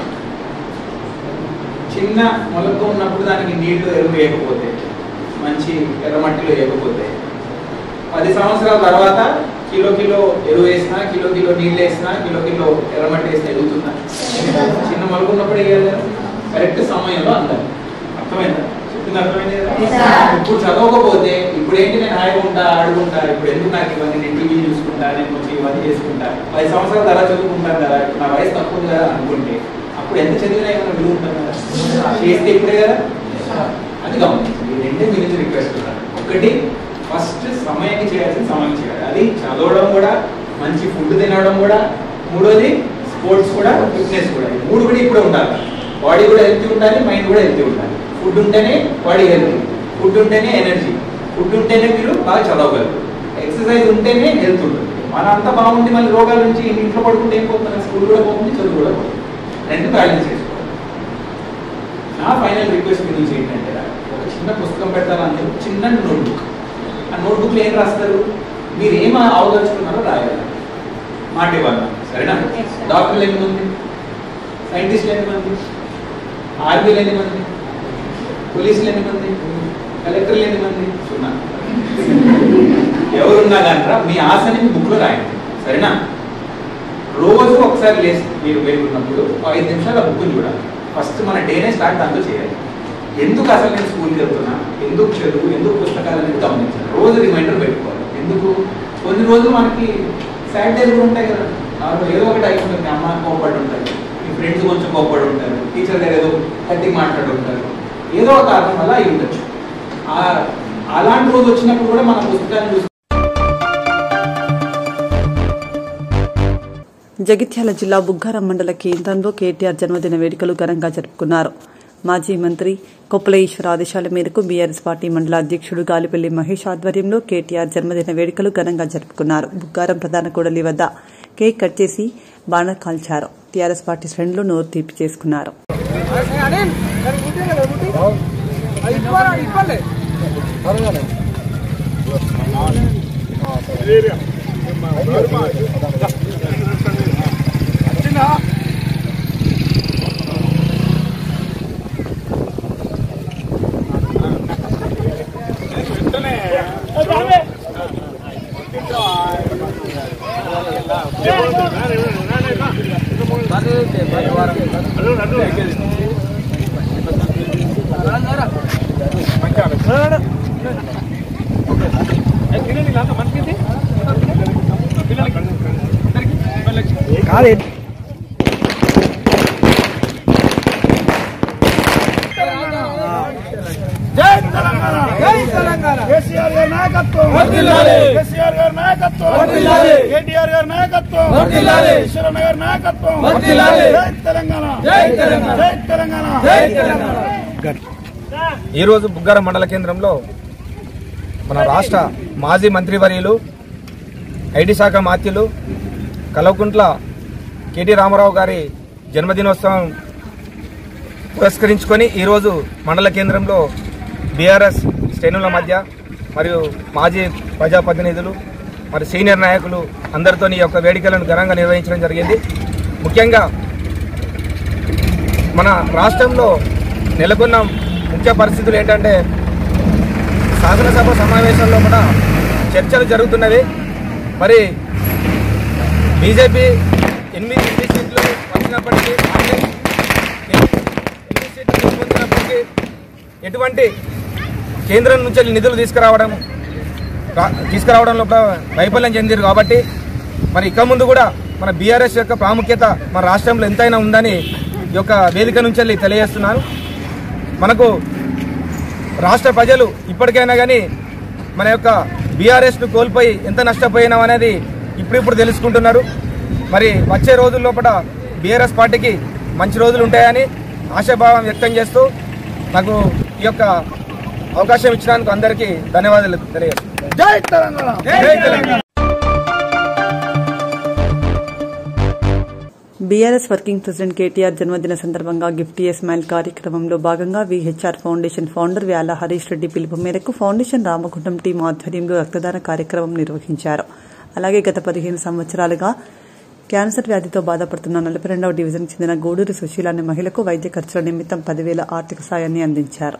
చిన్న మొలక ఉన్నప్పుడు దానికి నీళ్లు ఎరువు వేయకపోతే మంచి ఎర్రమట్టిలో వేయకపోతే పది సంవత్సరాల తర్వాత కిలో కిలో ఎరువు వేసినా కిలో కిలో నీళ్ళు వేసినా కిలో కిలో ఎర్రమట్టి వేసినా ఎదుగుతుందా చిన్న మొలక ఉన్నప్పుడు వేయాలి కదా కరెక్ట్ సమయంలో అందాలి అర్థమైందా చెప్పింది అర్థమైంది కదా ఇప్పుడు చదవకపోతే ఇప్పుడు ఏంటి నేను హాయిగా ఉంటా ఆడుకుంటా ఇప్పుడు ఎందుకు నాకు ఇవన్నీ నేను టీవీ చూసుకుంటా నేను కొంచెం ఇవన్నీ చేసుకుంటా పది సంవత్సరాల తర్వాత చదువుకుంటాను కదా ఇప్పుడు నా వయసు తక్కువ ఉంది కదా అనుకుంటే అప్పుడు ఎంత చదివినా ఏమైనా విలువ ఉంటుంది కదా చేస్తే ఇప్పుడే కదా అది గమనించండి ఈ రెండే మీ నుంచి రిక్వెస్ట్ ఒకటి ఫస్ట్ సమయానికి చేయాల్సిన సమయం చేయాలి అది చదవడం కూడా మంచి ఫుడ్ తినడం కూడా మూడోది స్పోర్ట్స్ కూడా ఫిట్నెస్ కూడా ఈ మూడు కూడా ఇప్పుడే ఉండాలి బాడీ కూడా హెల్తీ ఉండాలి మైండ్ కూడా హెల్తీ ఉండాలి ఫుడ్ ఉంటేనే బాడీ హెల్తీ ఫుడ్ ఉంటేనే ఎనర్జీ ఫుడ్ ఉంటేనే మీరు బాగా చదవగలరు ఎక్సర్సైజ్ ఉంటేనే హెల్త్ ఉంటుంది మన అంతా బాగుంది మళ్ళీ రోగాల నుంచి ఇంట్లో పడుకుంటే ఏం పోతుంది స్కూల్ కూడా పోతుంది చదువు కూడా పోతుంది రెండు బ్యాలెన్స్ చేసుకోవాలి నా ఫైనల్ రిక్వెస్ట్ మీ నుంచి ఏంటంటే ఒక చిన్న పుస్తకం పెడతారని చిన్న నోట్బుక్ ఆ నోట్బుక్లో ఏం రాస్తారు మీరు ఏం అవదలుచుకున్నారో రాయాలి మాట ఇవ్వాలి సరేనా డాక్టర్లు ఎంతమంది సైంటిస్టులు ఎంతమంది ఆర్మీలు ఎంతమంది పోలీసులు ఎంతమంది కలెక్టర్లు ఎంతమంది సున్నా ఎవరున్నా కానీ మీ ఆశని మీ బుక్లో రాయండి సరేనా రోజు ఒకసారి లేచి మీరు వెళ్ళున్నప్పుడు ఐదు నిమిషాలు ఆ బుక్ని చూడాలి ఫస్ట్ మన డేనే స్టార్ట్ దాంతో చేయాలి ఎందుకు అసలు నేను స్కూల్కి వెళ్తున్నా ఎందుకు చదువు ఎందుకు పుస్తకాలు అనేది గమనించాలి రోజు రిమైండర్ పెట్టుకోవాలి ఎందుకు కొన్ని రోజులు మనకి సాడ్ డేస్ కూడా ఉంటాయి కదా నార్మల్ ఏదో ఒకటి అయిపోతుంది అమ్మ కోపడి ఉంటారు మీ ఫ్రెండ్స్ కొంచెం కోపడి ఉంటారు టీచర్ దగ్గర ఏదో కట్టి మాట్లాడి ఉంటారు ఏదో ఒక కారణం వల్ల అయి ఉండొచ్చు ఆ- అలాంటి రోజు వచ్చినప్పుడు కూడా మన పుస్తకాన్ని చూసి జగిత్యాల జిల్లా బుగ్గారం మండల కేంద్రంలో కేటీఆర్ జన్మదిన వేడుకలు ఘనంగా జరుపుకున్నారు మాజీ మంత్రి కొప్పుల ఈశ్వర్ ఆదేశాల మేరకు బీఆర్ఎస్ పార్టీ మండల అధ్యక్షుడు గాలిపల్లి మహేష్ ఆధ్వర్యంలో కేటీఆర్ జన్మదిన వేడుకలు ఘనంగా జరుపుకున్నారు బుగ్గారం ప్రధాన కూడలి వద్ద కేక్ కట్ చేసి బాణర్ కాల్చారు టీఆర్ఎస్ పార్టీ శ్రేణులు నోరు తీపి చేసుకున్నారు జై తెలంగాణ జై తెలంగాణ కేసీఆర్ గారి నాయకత్వం కేసీఆర్ గారి నాయకత్వం కేటీఆర్ గారి నాయకత్వం ఈశ్వరన్న గారి నాయకత్వం జై తెలంగాణ జై తెలంగాణ జై తెలంగాణ జై తెలంగాణ ఈరోజు బుగ్గారం మండల కేంద్రంలో మన రాష్ట్ర మాజీ మంత్రివర్యులు ఐటీ శాఖ మాత్యులు కలవకుంట్ల కేటీ రామారావు గారి జన్మదినోత్సవం పురస్కరించుకొని ఈరోజు మండల కేంద్రంలో బీఆర్ఎస్ శ్రేణుల మధ్య మరియు మాజీ ప్రజాప్రతినిధులు మరి సీనియర్ నాయకులు అందరితో ఈ యొక్క వేడుకలను ఘనంగా నిర్వహించడం జరిగింది ముఖ్యంగా మన రాష్ట్రంలో నెలకొన్న ముఖ్య పరిస్థితులు ఏంటంటే శాసనసభ సమావేశంలో కూడా చర్చలు జరుగుతున్నవి మరి బీజేపీ ఎనిమిది ఎనిమిది సీట్లు వచ్చినప్పటికీ కాంగ్రెస్ ఎనిమిది సీట్లు గెలుపొందినప్పటికీ ఎటువంటి కేంద్రం నుంచి నిధులు తీసుకురావడం రా- తీసుకురావడంలో కూడా వైఫల్యం చెందారు కాబట్టి మరి ఇక ముందు కూడా మన బీఆర్ఎస్ యొక్క ప్రాముఖ్యత మన రాష్ట్రంలో ఎంతైనా ఉందని ఈ యొక్క వేదిక నుంచి వెళ్ళి తెలియజేస్తున్నాను మనకు రాష్ట్ర ప్రజలు ఇప్పటికైనా కానీ మన యొక్క బీఆర్ఎస్ను కోల్పోయి ఎంత నష్టపోయినాం అనేది ఇప్పుడిప్పుడు తెలుసుకుంటున్నారు మరి వచ్చే రోజుల లోపల బీఆర్ఎస్ పార్టీకి మంచి రోజులు ఉంటాయని ఆశాభావం వ్యక్తం చేస్తూ నాకు ఈ యొక్క అవకాశం ఇచ్చినందుకు అందరికీ ధన్యవాదాలు తెలియజేస్తున్నాను జై తెలంగాణ జై తెలంగాణ బీఆర్ఎస్ వర్కింగ్ ప్రెసిడెంట్ కేటీఆర్ జన్మదిన సందర్భంగా గిఫ్ట్ ఏ స్మైల్ కార్యక్రమంలో భాగంగా VHR foundation founder Vyala Harish Reddy పిలుపు మేరకు ఫౌండేషన్ రామగుండం టీం ఆధ్వర్యంలో రక్తదాన కార్యక్రమం నిర్వహించారు అలాగే గత పదిహేను సంవత్సరాలుగా క్యాన్సర్ వ్యాధితో బాధపడుతున్న నలభై రెండవ డివిజన్కి చెందిన గూడూరి సుశీల అనే మహిళకు వైద్య ఖర్చుల నిమిత్తం పదివేల ఆర్థిక సాయాన్ని అందించారు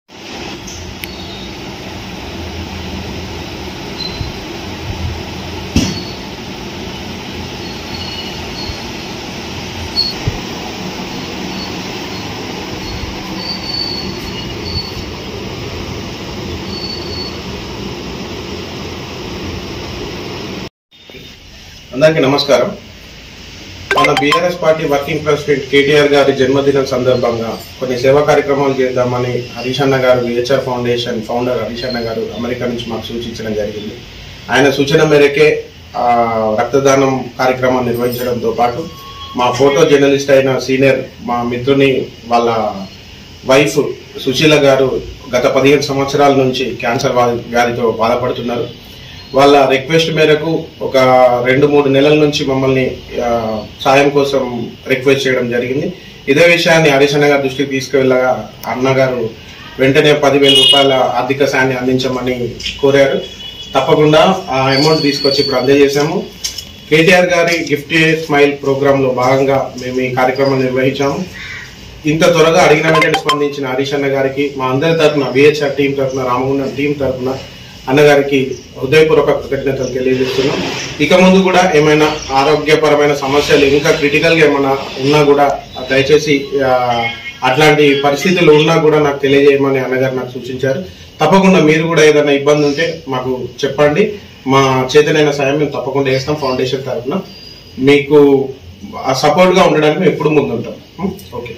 అందరికీ నమస్కారం మన BRS party working president KTR గారి జన్మదినం సందర్భంగా కొన్ని సేవా కార్యక్రమాలు చేద్దామని హరీష్ అన్న గారు విహెచ్ఆర్ ఫౌండేషన్ ఫౌండర్ హరీష్ అన్న గారు అమెరికా నుంచి మాకు సూచించడం జరిగింది ఆయన సూచన మేరకే ఆ, రక్తదానం కార్యక్రమం నిర్వహించడంతో పాటు మా ఫోటో జర్నలిస్ట్ అయిన సీనియర్ మా మిత్రుని వాళ్ళ వైఫ్ సుశీల గారు గత పదిహేను సంవత్సరాల నుంచి క్యాన్సర్ వా- వ్యాధితో బాధపడుతున్నారు వాళ్ళ రిక్వెస్ట్ మేరకు ఒక రెండు మూడు నెలల నుంచి మమ్మల్ని ఆ, సాయం కోసం రిక్వెస్ట్ చేయడం జరిగింది ఇదే విషయాన్ని హరీష్ అన్న గారి దృష్టికి తీసుకువెళ్ళగా అన్నగారు వెంటనే పదివేల రూపాయల ఆర్థిక సాయాన్ని అందించమని కోరారు తప్పకుండా ఆ అమౌంట్ తీసుకొచ్చి ఇప్పుడు అందజేశాము కేటీఆర్ గారి గిఫ్ట్ ఏ స్మైల్ ప్రోగ్రామ్ లో భాగంగా మేము ఈ కార్యక్రమం నిర్వహించాము ఇంత త్వరగా అడిగిన వెంటనే స్పందించిన హరీష్ అన్న గారికి మా అందరి తరఫున బిహెచ్ఆర్ టీం తరఫున రామగుండం టీం తరఫున అన్నగారికి హృదయపూర్వక కృతజ్ఞతలు తెలియజేస్తున్నాం ఇక ముందు కూడా ఏమైనా ఆరోగ్యపరమైన సమస్యలు ఇంకా క్రిటికల్ గా ఏమైనా ఉన్నా కూడా దయచేసి ఆ, అట్లాంటి పరిస్థితులు ఉన్నా కూడా నాకు తెలియజేయమని అన్నగారు నాకు సూచించారు తప్పకుండా మీరు కూడా ఏదైనా ఇబ్బంది ఉంటే మాకు చెప్పండి మా చేతనైన సాయం మేము తప్పకుండా చేస్తాం ఫౌండేషన్ తరఫున మీకు సపోర్ట్ గా ఉండడానికి మేము ఎప్పుడు ముందుంటాం ఉం? ఓకే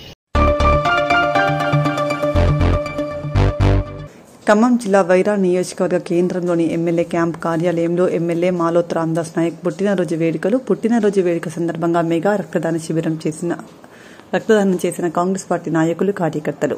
ఖమ్మం జిల్లా వైరా నియోజకవర్గ కేంద్రంలోని ఎమ్మెల్యే క్యాంప్ కార్యాలయంలో ఎమ్మెల్యే మాలోత్ రామ్దాస్ నాయక్ పుట్టినరోజు వేడుకలు పుట్టినరోజు వేడుక సందర్భంగా మెగా రక్తదాన శిబిరం చేసిన రక్తదానం చేసిన కాంగ్రెస్ పార్టీ నాయకులు కార్యకర్తలు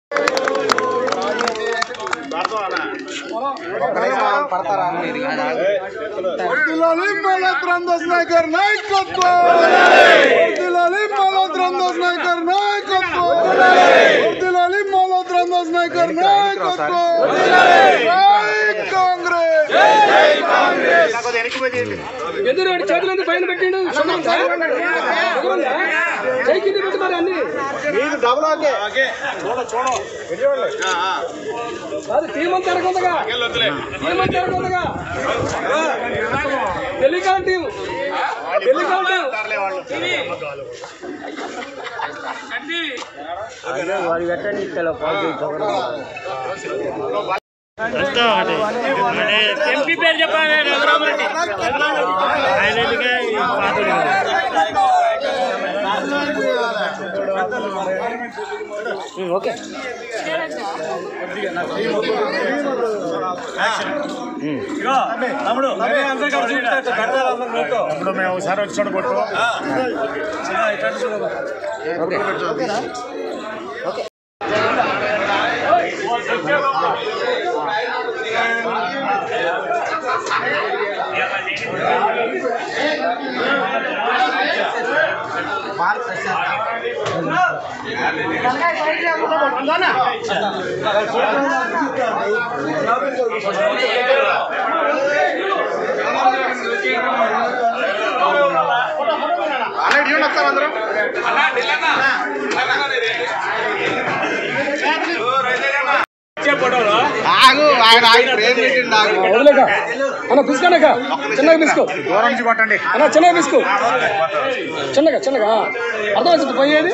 వర్ధిల్లాలి మాలత్ రామదాస్ నాయకర్ నాయకత్వం వర్ధిల్లాలి మాలత్ రామదాస్ నాయకర్ నాయకత్వం వర్ధిల్లాలి మాలత్ రామదాస్ నాయకర్ నాయకత్వం జై కాంగ్రెస్ జై కాంగ్రెస్ ఎదురు చేతులు ఎందుకు పైన పెట్టిండు సుమన్ సార్ ఎదురుందా? చేయి కింద పెట్టి మరి అన్ని అది టీం అంతా ఎరగొందగా టీం అంతా ఎరగొందగా టెలికాం టీం టెలికాం ఎంపీ పేరు చెప్పాలి రఘురామరెడ్డి ఆయన ఎందుకే ఈ పాత్రుడు. ఓకే తమ్ముడు తమ్ముడు మేము ఒకసారి వచ్చి చూడబోతు వదిలేక అన్న పిసుకనక చిన్నగా పిసుకో దూరం నుంచి కొట్టండి అన్న చిన్నగా పిసుకో చిన్నగా చిన్నగా అర్థమవుతుంది పోయేది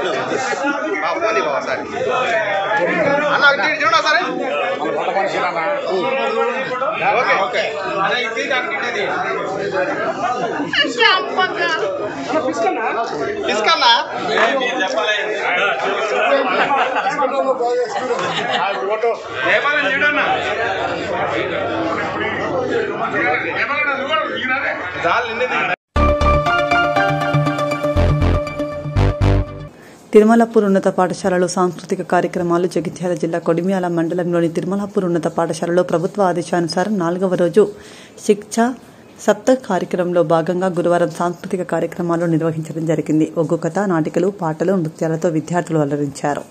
తిరుమలాపూర్ ఉన్నత పాఠశాలలో సాంస్కృతిక కార్యక్రమాలు జగిత్యాల జిల్లా కొడిమ్యాల మండలంలోని తిరుమలాపూర్ ఉన్నత పాఠశాలలో ప్రభుత్వ ఆదేశానుసారం నాలుగవ రోజు శిక్ష సప్త కార్యక్రమంలో భాగంగా గురువారం సాంస్కృతిక కార్యక్రమాలు నిర్వహించడం జరిగింది ఒగ్గు కథ నాటికలు పాటలు నృత్యాలతో విద్యార్థులు అలరించారు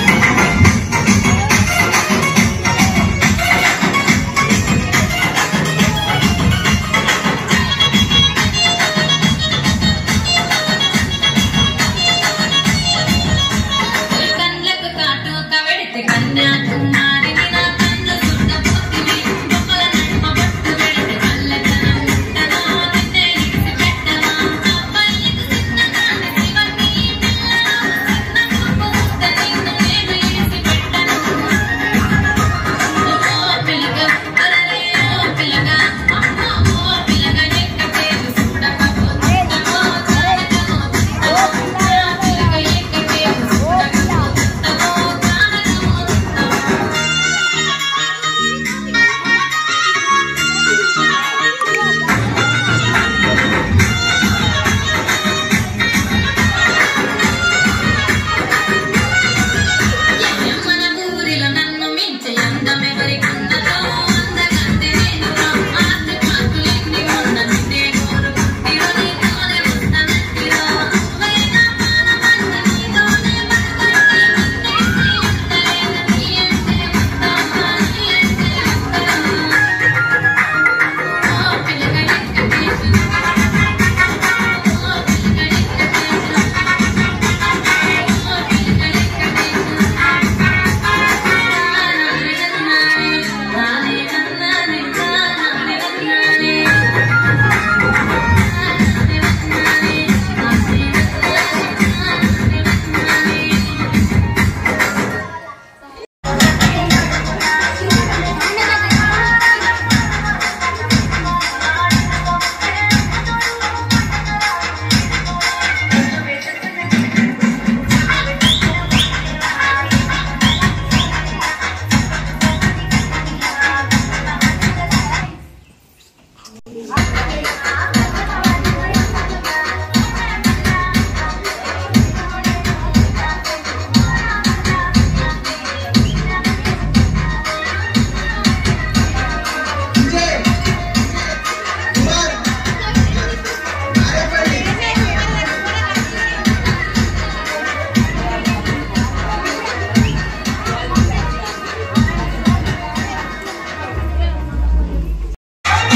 కళ్ళకు కాటు కవడితే కన్యాకుమారిని నా కన్ను సుట్ట పోతివి బొమ్మల నడుమ బొట్టు పెడితే కళ్ళకన ఉంటనా నిన్నే ఇడిసి పెట్టనా అబ్బాయిలకు చిన్నదాని శివకి పిల్లను చిన్న చూపు ముస్తని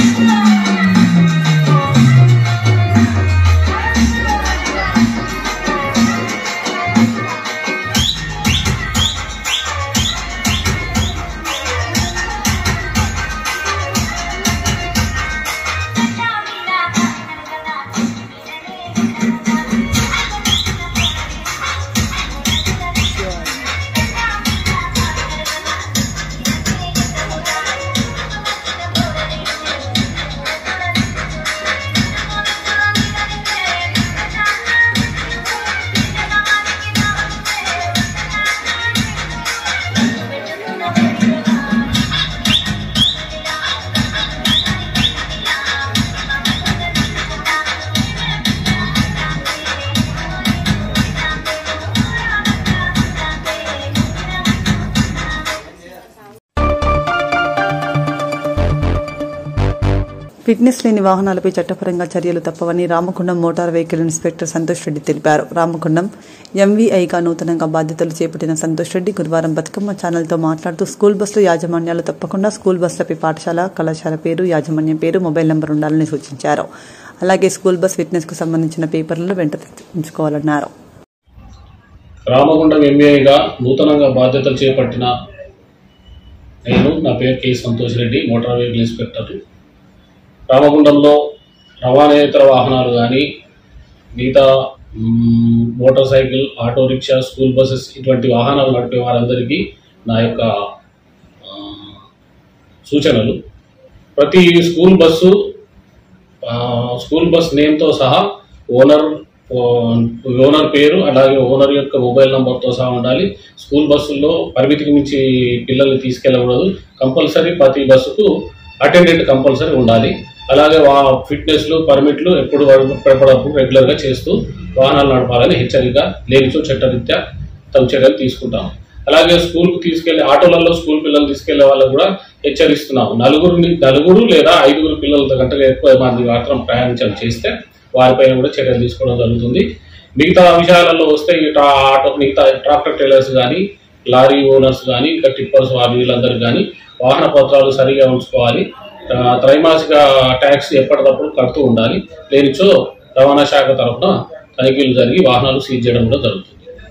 ఫిట్నెస్ లేని వాహనాలపై చట్టపరంగా చర్యలు తప్పవని Ramagundam motor vehicle inspector Santosh Reddy తెలిపారు రామగుండం ఎంవీఐగా నూతనంగా బాధ్యతలు చేపట్టిన సంతోష్ రెడ్డి గురువారం బతుకమ్మ ఛానల్తో మాట్లాడుతూ స్కూల్ బస్సుల యాజమాన్యాలు తప్పకుండా స్కూల్ బస్సులపై పాఠశాల కళాశాల పేరు యాజమాన్యం పేరు మొబైల్ నంబర్ ఉండాలని సూచించారు అలాగే స్కూల్ బస్ ఫిట్నెస్ కు సంబంధించిన పేపర్లను వెంట ఉంచుకోవాలన్నారు రామగుండం ఎంబీఐగా నూతనంగా బాధ్యతలు చేపట్టిన నేను నా పేరు K Santosh Reddy motor vehicle inspector రామగుండంలో రవాణేతర వాహనాలు కానీ మిగతా మ్, motor cycle auto rickshaw school buses ఇటువంటి వాహనాలు నడిపే వారందరికీ నా యొక్క ఆ, సూచనలు ప్రతి స్కూల్ బస్సు ఆ, స్కూల్ బస్ నేమ్తో సహా ఓనర్ ఓనర్ పేరు అలాగే ఓనర్ యొక్క మొబైల్ నంబర్తో సహా ఉండాలి స్కూల్ బస్సుల్లో పరిమితికి మించి పిల్లల్ని తీసుకెళ్ళకూడదు కంపల్సరీ ప్రతి బస్సుకు అటెండెంట్ కంపల్సరీ ఉండాలి అలాగే వా ఫిట్నెస్లు పర్మిట్లు ఎప్పుడు ఎప్పటికప్పుడు రెగ్యులర్గా చేస్తూ వాహనాలు నడపాలని హెచ్చరిక లేనిచో చట్టరీత్యా తగు చర్యలు తీసుకుంటాం అలాగే స్కూల్కి తీసుకెళ్లే ఆటోలలో స్కూల్ పిల్లలు తీసుకెళ్లే వాళ్ళకు కూడా హెచ్చరిస్తున్నాం నలుగురిని నలుగురు లేదా ఐదుగురు పిల్లలతో కంటే ఎక్కువ మంది మాత్రం ప్రయాణించడం చేస్తే వారిపైన కూడా చర్యలు తీసుకోవడం జరుగుతుంది మిగతా విషయాలలో వస్తే ఈ ట్రా ఆటో మిగతా ట్రాక్టర్ టైలర్స్ కానీ లారీ ఓనర్స్ కానీ ఇంకా టిప్పర్స్ వారి వీళ్ళందరికీ కానీ వాహన పత్రాలు సరిగా ఉంచుకోవాలి ఆ, త్రైమాసిక ట్యాక్స్ ఎప్పటికప్పుడు కడుతూ ఉండాలి లేనిచో రవాణా శాఖ తరఫున తనిఖీలు జరిగి వాహనాలు సీజ్ చేయడం కూడా జరుగుతుంది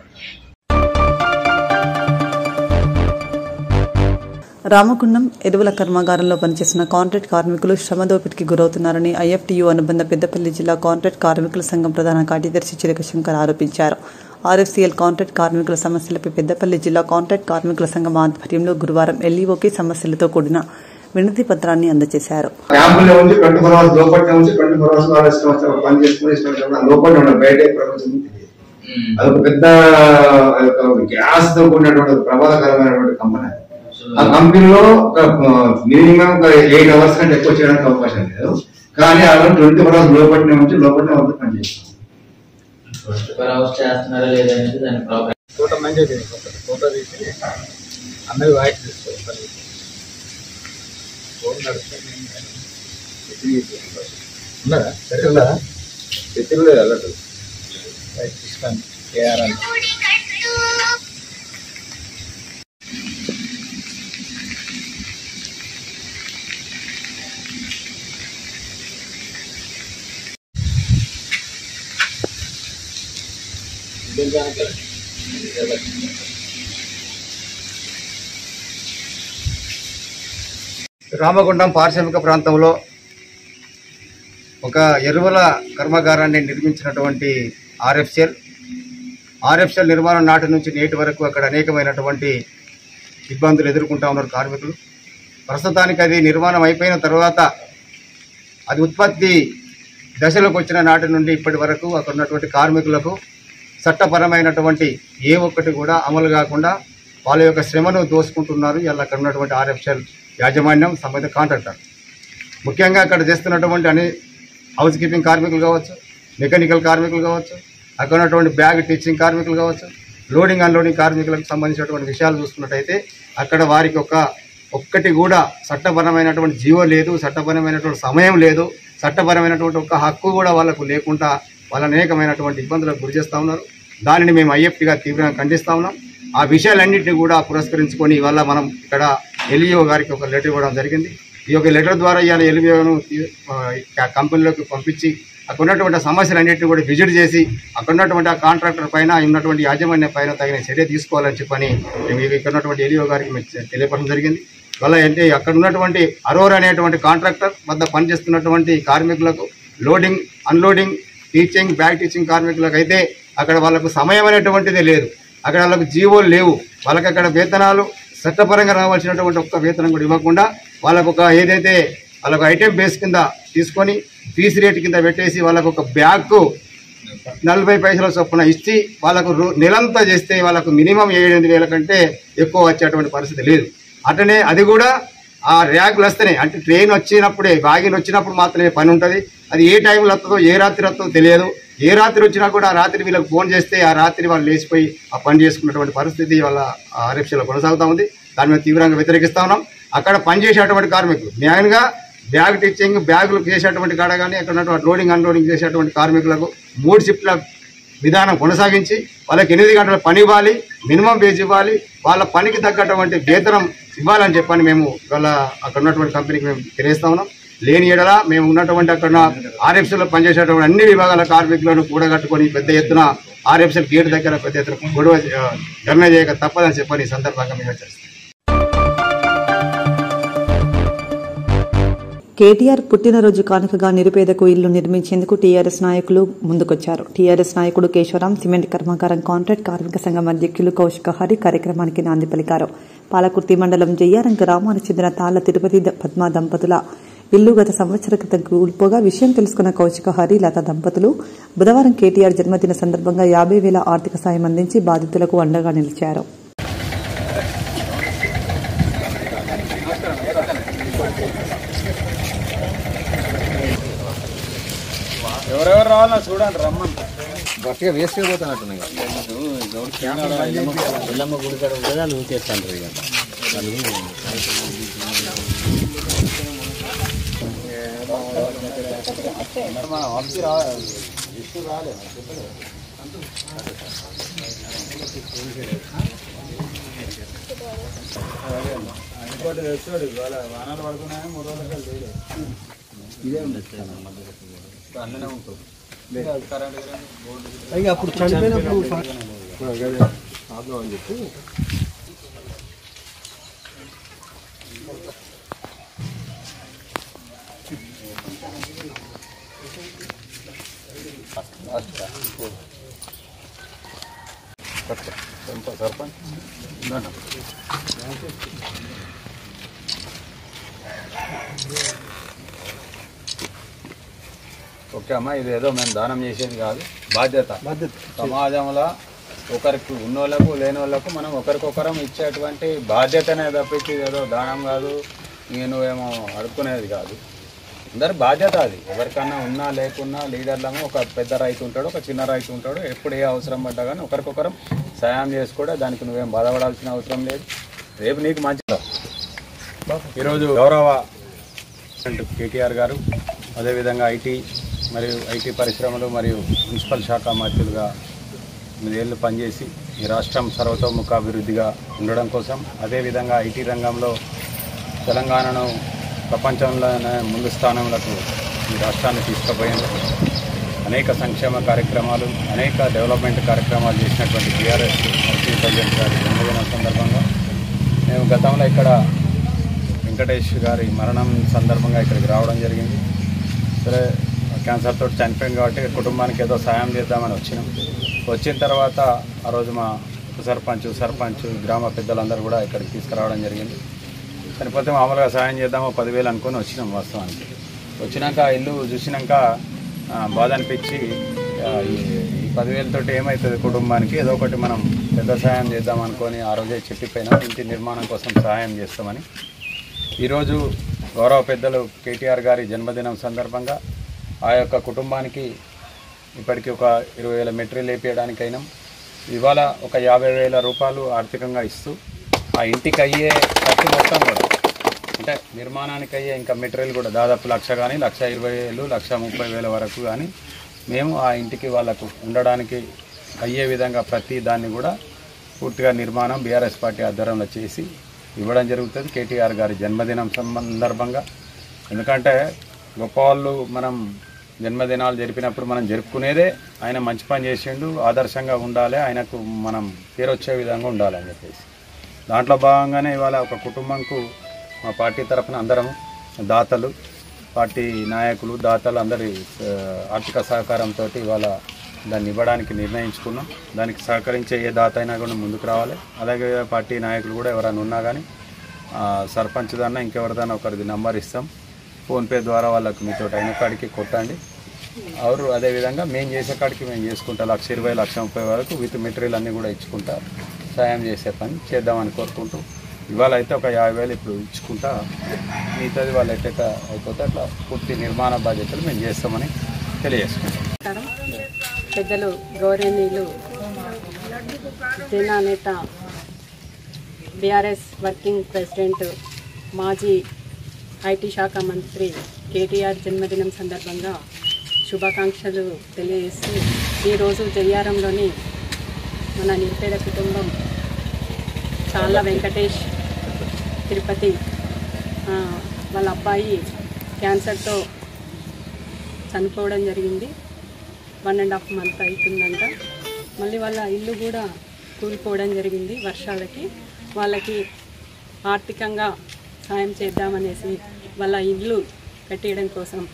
రామగుండం ఎరువుల కర్మాగారంలో పనిచేసిన కాంట్రాక్ట్ కార్మికులు శ్రమ దోపిడీకి గురవుతున్నారని ఐఎఫ్టీయూ అనుబంధ పెద్దపల్లి జిల్లా కాంట్రాక్ట్ కార్మికుల సంఘం ప్రధాన కార్యదర్శి చిలక శంకర్ ఆరోపించారు ఆర్ఎఫ్సీఎల్ కాంట్రాక్ట్ కార్మికుల సమస్యలపై పెద్దపల్లి జిల్లా కాంట్రాక్ట్ కార్మికుల సంఘం ఆధ్వర్యంలో గురువారం ఎల్ఈఓకి సమస్యలతో కూడిన వినతి పత్రాన్ని అందజేశారు క్యాంపులో ఉంచి ట్వంటీ ఫోర్ అవర్స్ లోపల ఉంచి ట్వంటీ ఫోర్ అవర్స్ వాళ్ళ ఇష్టం వచ్చిన పని చేసుకుని ఇష్టం వచ్చిన లోపల ఉండదు బయట ప్రపంచం తెలియదు అదొక పెద్ద అదొక గ్యాస్ తో కూడినటువంటి ఒక ప్రమాదకరమైనటువంటి కంపెనీ ఆ కంపెనీలో ఒక మినిమం ఒక ఎయిట్ అవర్స్ కంటే ఎక్కువ చేయడానికి అవకాశం లేదు కానీ అలా ట్వంటీ ఫోర్ అవర్స్ లోపల ఉంచి లోపల వద్ద పని చేస్తాం చేస్తున్నారా లేదా అనేది దాని ప్రాబ్లం ఫోటో మంచిగా తీసుకోవాలి ఫోటో తీసి అందరి వాయిస్ తీసుకోవాలి ఫోన్ నడిస్తే ఉన్నారా సరే ఉన్నారా ఎత్తులేదు అల్లట్టు ఇస్తాను కేఆర్ఎల్ రామగుండం పారిశ్రామిక ప్రాంతంలో ఒక ఎరువుల కర్మాగారాన్ని నిర్మించినటువంటి ఆర్ఎఫ్సిఎల్ ఆర్ఎఫ్సిఎల్ నిర్మాణం నాటి నుంచి నేటి వరకు అక్కడ అనేకమైనటువంటి ఇబ్బందులు ఎదుర్కొంటా ఉన్నారు కార్మికులు ప్రస్తుతానికి అది నిర్మాణం అయిపోయిన తర్వాత అది ఉత్పత్తి దశలోకి వచ్చిన నాటి నుండి ఇప్పటి వరకు అక్కడ ఉన్నటువంటి కార్మికులకు చట్టపరమైనటువంటి ఏ ఒక్కటి కూడా అమలు కాకుండా వాళ్ళ యొక్క శ్రమను దోసుకుంటున్నారు ఇలా అక్కడ ఉన్నటువంటి ఆర్ఎఫ్ఎల్ యాజమాన్యం సంబంధిత కాంట్రాక్టర్ ముఖ్యంగా అక్కడ చేస్తున్నటువంటి అన్ని హౌస్ కీపింగ్ కార్మికులు కావచ్చు మెకానికల్ కార్మికులు కావచ్చు అక్కడ ఉన్నటువంటి బ్యాగ్ టీచింగ్ కార్మికులు కావచ్చు లోడింగ్ అన్లోడింగ్ కార్మికులకు సంబంధించినటువంటి విషయాలు చూసుకున్నట్టయితే అక్కడ వారికి ఒక ఒక్కటి కూడా చట్టపరమైనటువంటి జీవో లేదు చట్టపరమైనటువంటి సమయం లేదు చట్టపరమైనటువంటి ఒక హక్కు కూడా వాళ్ళకు లేకుండా వాళ్ళ అనేకమైనటువంటి ఇబ్బందులకు గురి చేస్తూ ఉన్నారు దానిని మేము ఐఎఫ్టీగా తీవ్రంగా ఖండిస్తా ఉన్నాం ఆ విషయాలన్నింటినీ కూడా పురస్కరించుకొని ఇవాళ మనం ఇక్కడ ఎల్ఈఓ గారికి ఒక లెటర్ ఇవ్వడం జరిగింది ఈ యొక్క లెటర్ ద్వారా ఇవాళ ఎలివియోను కంపెనీలోకి పంపించి అక్కడ ఉన్నటువంటి సమస్యలన్నింటినీ కూడా విజిట్ చేసి అక్కడ ఉన్నటువంటి ఆ కాంట్రాక్టర్ పైన ఉన్నటువంటి యాజమాన్యం పైన తగిన చర్య తీసుకోవాలని చెప్పని మేము ఇక్కడ ఉన్నటువంటి ఎలియో గారికి మేము తెలియపడడం జరిగింది వల్ల ఏంటి అక్కడ ఉన్నటువంటి అరోర్ అనేటువంటి కాంట్రాక్టర్ వద్ద పనిచేస్తున్నటువంటి కార్మికులకు loading unloading teaching back teaching కార్మికులకు అయితే అక్కడ వాళ్ళకు సమయం అనేటువంటిదే లేదు అక్కడ వాళ్ళకు జీవోలు లేవు వాళ్ళకి అక్కడ వేతనాలు చట్టపరంగా రావాల్సినటువంటి ఒక్క వేతనం కూడా ఇవ్వకుండా వాళ్ళకు ఒక ఏదైతే వాళ్ళకు ఐటెం బేస్ కింద తీసుకొని ఫీజు రేట్ కింద పెట్టేసి వాళ్ళకు ఒక బ్యాగ్ నలభై పైసల చొప్పున ఇచ్చి వాళ్ళకు రో- నెలంతా చేస్తే వాళ్ళకు మినిమం ఏడు వేల కంటే ఎక్కువ వచ్చేటువంటి పరిస్థితి లేదు అట్లనే అది కూడా ఆ ర్యాకులు వస్తేనే అంటే ట్రైన్ వచ్చినప్పుడే వాగిన్ వచ్చినప్పుడు మాత్రమే పని ఉంటుంది అది ఏ టైంలో వస్తుందో ఏ రాత్రి వస్తుందో తెలియదు ఏ రాత్రి వచ్చినా కూడా ఆ రాత్రి వీళ్ళకి ఫోన్ చేస్తే ఆ రాత్రి వాళ్ళు లేచిపోయి ఆ పని చేసుకున్నటువంటి పరిస్థితి వాళ్ళ ఆర్ఎఫ్సీలో కొనసాగుతూ ఉంది దాని మీద తీవ్రంగా వ్యతిరేకిస్తా ఉన్నాం అక్కడ పనిచేసేటువంటి కార్మికులు మెయిన్గా బ్యాగ్ టీచింగ్ బ్యాగులు చేసేటువంటి కాడ కానీ అక్కడ ఉన్నటువంటి లోడింగ్ అన్లోడింగ్ చేసేటువంటి కార్మికులకు మూడు షిఫ్ట్ల విధానం కొనసాగించి వాళ్ళకి ఎనిమిది గంటల పని ఇవ్వాలి మినిమం వేజ్ ఇవ్వాలి వాళ్ళ పనికి తగ్గటువంటి వేతనం ఇవ్వాలని చెప్పని మేము వాళ్ళ అక్కడ ఉన్నటువంటి కంపెనీకి మేము తెలియజేస్తా ఉన్నాం లేని ఎడల మేము ఉన్నటువంటి అక్కడ ఆర్ఎఫ్సీలో పనిచేసేటువంటి అన్ని విభాగాల కార్మికులను కూడగట్టుకొని పెద్ద ఎత్తున ఆర్ఎఫ్సీ గేట్ దగ్గర పెద్ద ఎత్తున గొడవ ఆ, ధర్నా చేయక తప్పదని చెప్పని ఈ సందర్భంగా మేము హెచ్చరిస్తాం కేటీఆర్ పుట్టినరోజు కానుకగా నిరుపేదకు ఇల్లు నిర్మించేందుకు టీఆర్ఎస్ నాయకులు ముందుకొచ్చారు టీఆర్ఎస్ నాయకుడు కేశవరాం సిమెంట్ కర్మాగారం కాంట్రాక్ట్ కార్మిక సంఘం అధ్యక్షులు కౌశిక హరి కార్యక్రమానికి నాంది పలికారు పాలకుర్తి మండలం జయ్యారం గ్రామానికి చెందిన తాళ్ల తిరుపతి ద- పద్మ దంపతుల ఇల్లు గత సంవత్సర క్రితం కూలిపోగా విషయం తెలుసుకున్న కౌశిక హరి లత దంపతులు బుధవారం కేటీఆర్ జన్మదిన సందర్భంగా యాభై వేల ఆర్థిక సాయం అందించి బాధితులకు అండగా నిలిచారు ఎవరెవరు రావాలో చూడండి రమ్మని గట్టిగా వేస్ట్ అయిపోతున్నట్టున్నాయి ఎల్లమ్మ గుడి కాడ ఉంటుంది వాళ్ళు ఊకేస్తాంటారు ఇక మన వంశీ రా విష్ణు రాలేదు ఇంకోటి తెచ్చాడు ఇవాళ వానలు పడుతున్నాయని మూడు రోజులకి లేదు ఇదే ఉండదు అన్ననే ఉంటుంది కరెంట్ గిరెంట్ బోర్డు ఇక అప్పుడు చనిపోయినప్పుడు ప్రాబ్లం అని చెప్పి సర్పంచ్ ఉందన్న. ఓకే అమ్మా ఇది ఏదో మేము దానం చేసేది కాదు బాధ్యత బాధ్యత సమాజంలో ఒకరికి ఉన్నోళ్ళకు లేని వాళ్ళకు మనం ఒకరికొకరం ఇచ్చేటువంటి బాధ్యతనే తప్పించి ఇది ఏదో దానం కాదు ఇంక నువ్వేమో అడుక్కునేది కాదు అందరి బాధ్యత అది ఎవరికన్నా ఉన్నా లేకున్నా లీడర్లము ఒక పెద్ద రైతు ఉంటాడు ఒక చిన్న రైతు ఉంటాడు ఎప్పుడు ఏ అవసరం పడ్డా కానీ ఒకరికొకరం సాయం చేసుకోవడం దానికి నువ్వేం బాధపడాల్సిన అవసరం లేదు రేపు నీకు మంచిదా ఈరోజు గౌరవ ప్రెసిడెంట్ కేటీఆర్ గారు అదేవిధంగా ఐటీ మరియు ఐటీ పరిశ్రమలు మరియు మున్సిపల్ శాఖ మంత్రులుగా ఎనిమిదేళ్ళు పనిచేసి ఈ రాష్ట్రం సర్వతోముఖ అభివృద్ధిగా ఉండడం కోసం అదేవిధంగా ఐటీ రంగంలో తెలంగాణను ప్రపంచంలోనే ముందు స్థానంలోకి ఈ రాష్ట్రాన్ని తీసుకుపోయింది అనేక సంక్షేమ కార్యక్రమాలు అనేక డెవలప్మెంట్ కార్యక్రమాలు చేసినటువంటి టీఆర్ఎస్ వర్కింగ్ ప్రెసిడెంట్ గారి జన్మదినం సందర్భంగా మేము గతంలో ఇక్కడ వెంకటేష్ గారి మరణం సందర్భంగా ఇక్కడికి రావడం జరిగింది సరే క్యాన్సర్ తోటి చనిపోయింది కాబట్టి కుటుంబానికి ఏదో సాయం చేద్దామని వచ్చినాం వచ్చిన తర్వాత ఆ రోజు మా ఉప సర్పంచ్ సర్పంచ్ గ్రామ పెద్దలందరూ కూడా ఇక్కడికి తీసుకురావడం జరిగింది చనిపోతే మామూలుగా సాయం చేద్దాము పదివేలు అనుకొని వచ్చినాం వాస్తవానికి వచ్చినాక ఆ ఇల్లు చూసినాక ఆ, బాధ అనిపించి ఆ, ఈ ఈ పదివేలతోటి ఏమవుతుంది కుటుంబానికి ఏదో ఒకటి మనం పెద్ద సాయం చేద్దాం అనుకొని ఆ రోజే చెప్పిపోయినాం ఇంటి నిర్మాణం కోసం సహాయం చేస్తామని ఈరోజు గౌరవ పెద్దలు కేటీఆర్ గారి జన్మదినం సందర్భంగా ఆ యొక్క కుటుంబానికి ఇప్పటికి ఒక ఇరవై వేల మెటీరియల్ వేపించడానికైనా ఇవాళ ఒక యాభై వేల రూపాయలు ఆర్థికంగా ఇస్తూ ఆ ఇంటికి అయ్యే ఖర్చు మొత్తం కూడా అంటే నిర్మాణానికి అయ్యే ఇంకా మెటీరియల్ కూడా దాదాపు లక్ష కానీ లక్ష ఇరవై వేలు లక్ష ముప్పై వేల వరకు కానీ మేము ఆ ఇంటికి వాళ్ళకు ఉండడానికి అయ్యే విధంగా ప్రతి దాన్ని కూడా పూర్తిగా నిర్మాణం బీఆర్ఎస్ పార్టీ ఆధ్వర్యంలో చేసి ఇవ్వడం జరుగుతుంది కేటీఆర్ గారి జన్మదినం సందర్భంగా ఎందుకంటే గొప్పవాళ్ళు మనం జన్మదినాలు జరిపినప్పుడు మనం జరుపుకునేదే ఆయన మంచి పని చేసిండు ఆదర్శంగా ఉండాలి ఆయనకు మనం పేరు వచ్చే విధంగా ఉండాలి అని చెప్పేసి దాంట్లో భాగంగానే ఇవాళ ఒక కుటుంబంకు మా పార్టీ తరఫున అందరం దాతలు పార్టీ నాయకులు దాతలు అందరి ఆ, ఆర్థిక సహకారంతో ఇవాళ దాన్ని ఇవ్వడానికి నిర్ణయించుకున్నాం దానికి సహకరించే ఏ దాత అయినా కూడా ముందుకు రావాలి అలాగే పార్టీ నాయకులు కూడా ఎవరైనా ఉన్నా కానీ ఆ, సర్పంచ్ దన్నా ఇంకెవరిదన్నా ఒకరిది నంబర్ ఇస్తాం ఫోన్పే ద్వారా వాళ్ళకు మీతో అయిన కాడికి కొట్టండి అవరు అదేవిధంగా మేము చేసే కాడికి మేము చేసుకుంటా లక్ష ఇరవై లక్ష ముప్పై వరకు విత్ మెటీరియల్ అన్నీ కూడా ఇచ్చుకుంటా సాయం చేసే పని చేద్దామని కోరుకుంటూ ఇవాళ అయితే ఒక యాభై వేలు ఇప్పుడు ఇచ్చుకుంటా మిగతాది వాళ్ళు ఎట్ట అయిపోతే అట్లా పూర్తి నిర్మాణ బాధ్యతలు మేము చేస్తామని తెలియజేసుకుంటాం నమస్కారం పెద్దలు గౌరవనీయులు సేనానేత బీఆర్ఎస్ వర్కింగ్ ప్రెసిడెంట్ మాజీ ఐటీ శాఖ మంత్రి కేటీఆర్ జన్మదినం సందర్భంగా శుభాకాంక్షలు తెలియజేస్తూ ఈరోజు జయ్యారంలోని మన నిరుపేద కుటుంబం చాలా వెంకటేష్ తిరుపతి ఆ, వాళ్ళ అబ్బాయి క్యాన్సర్తో చనిపోవడం జరిగింది వన్ అండ్ హాఫ్ మంత్ అవుతుందంట మళ్ళీ వాళ్ళ ఇల్లు కూడా కూలిపోవడం జరిగింది వర్షాలకి వాళ్ళకి ఆర్థికంగా సాయం చేద్దామనేసి వాళ్ళ ఇల్లు కట్టేయడం కోసం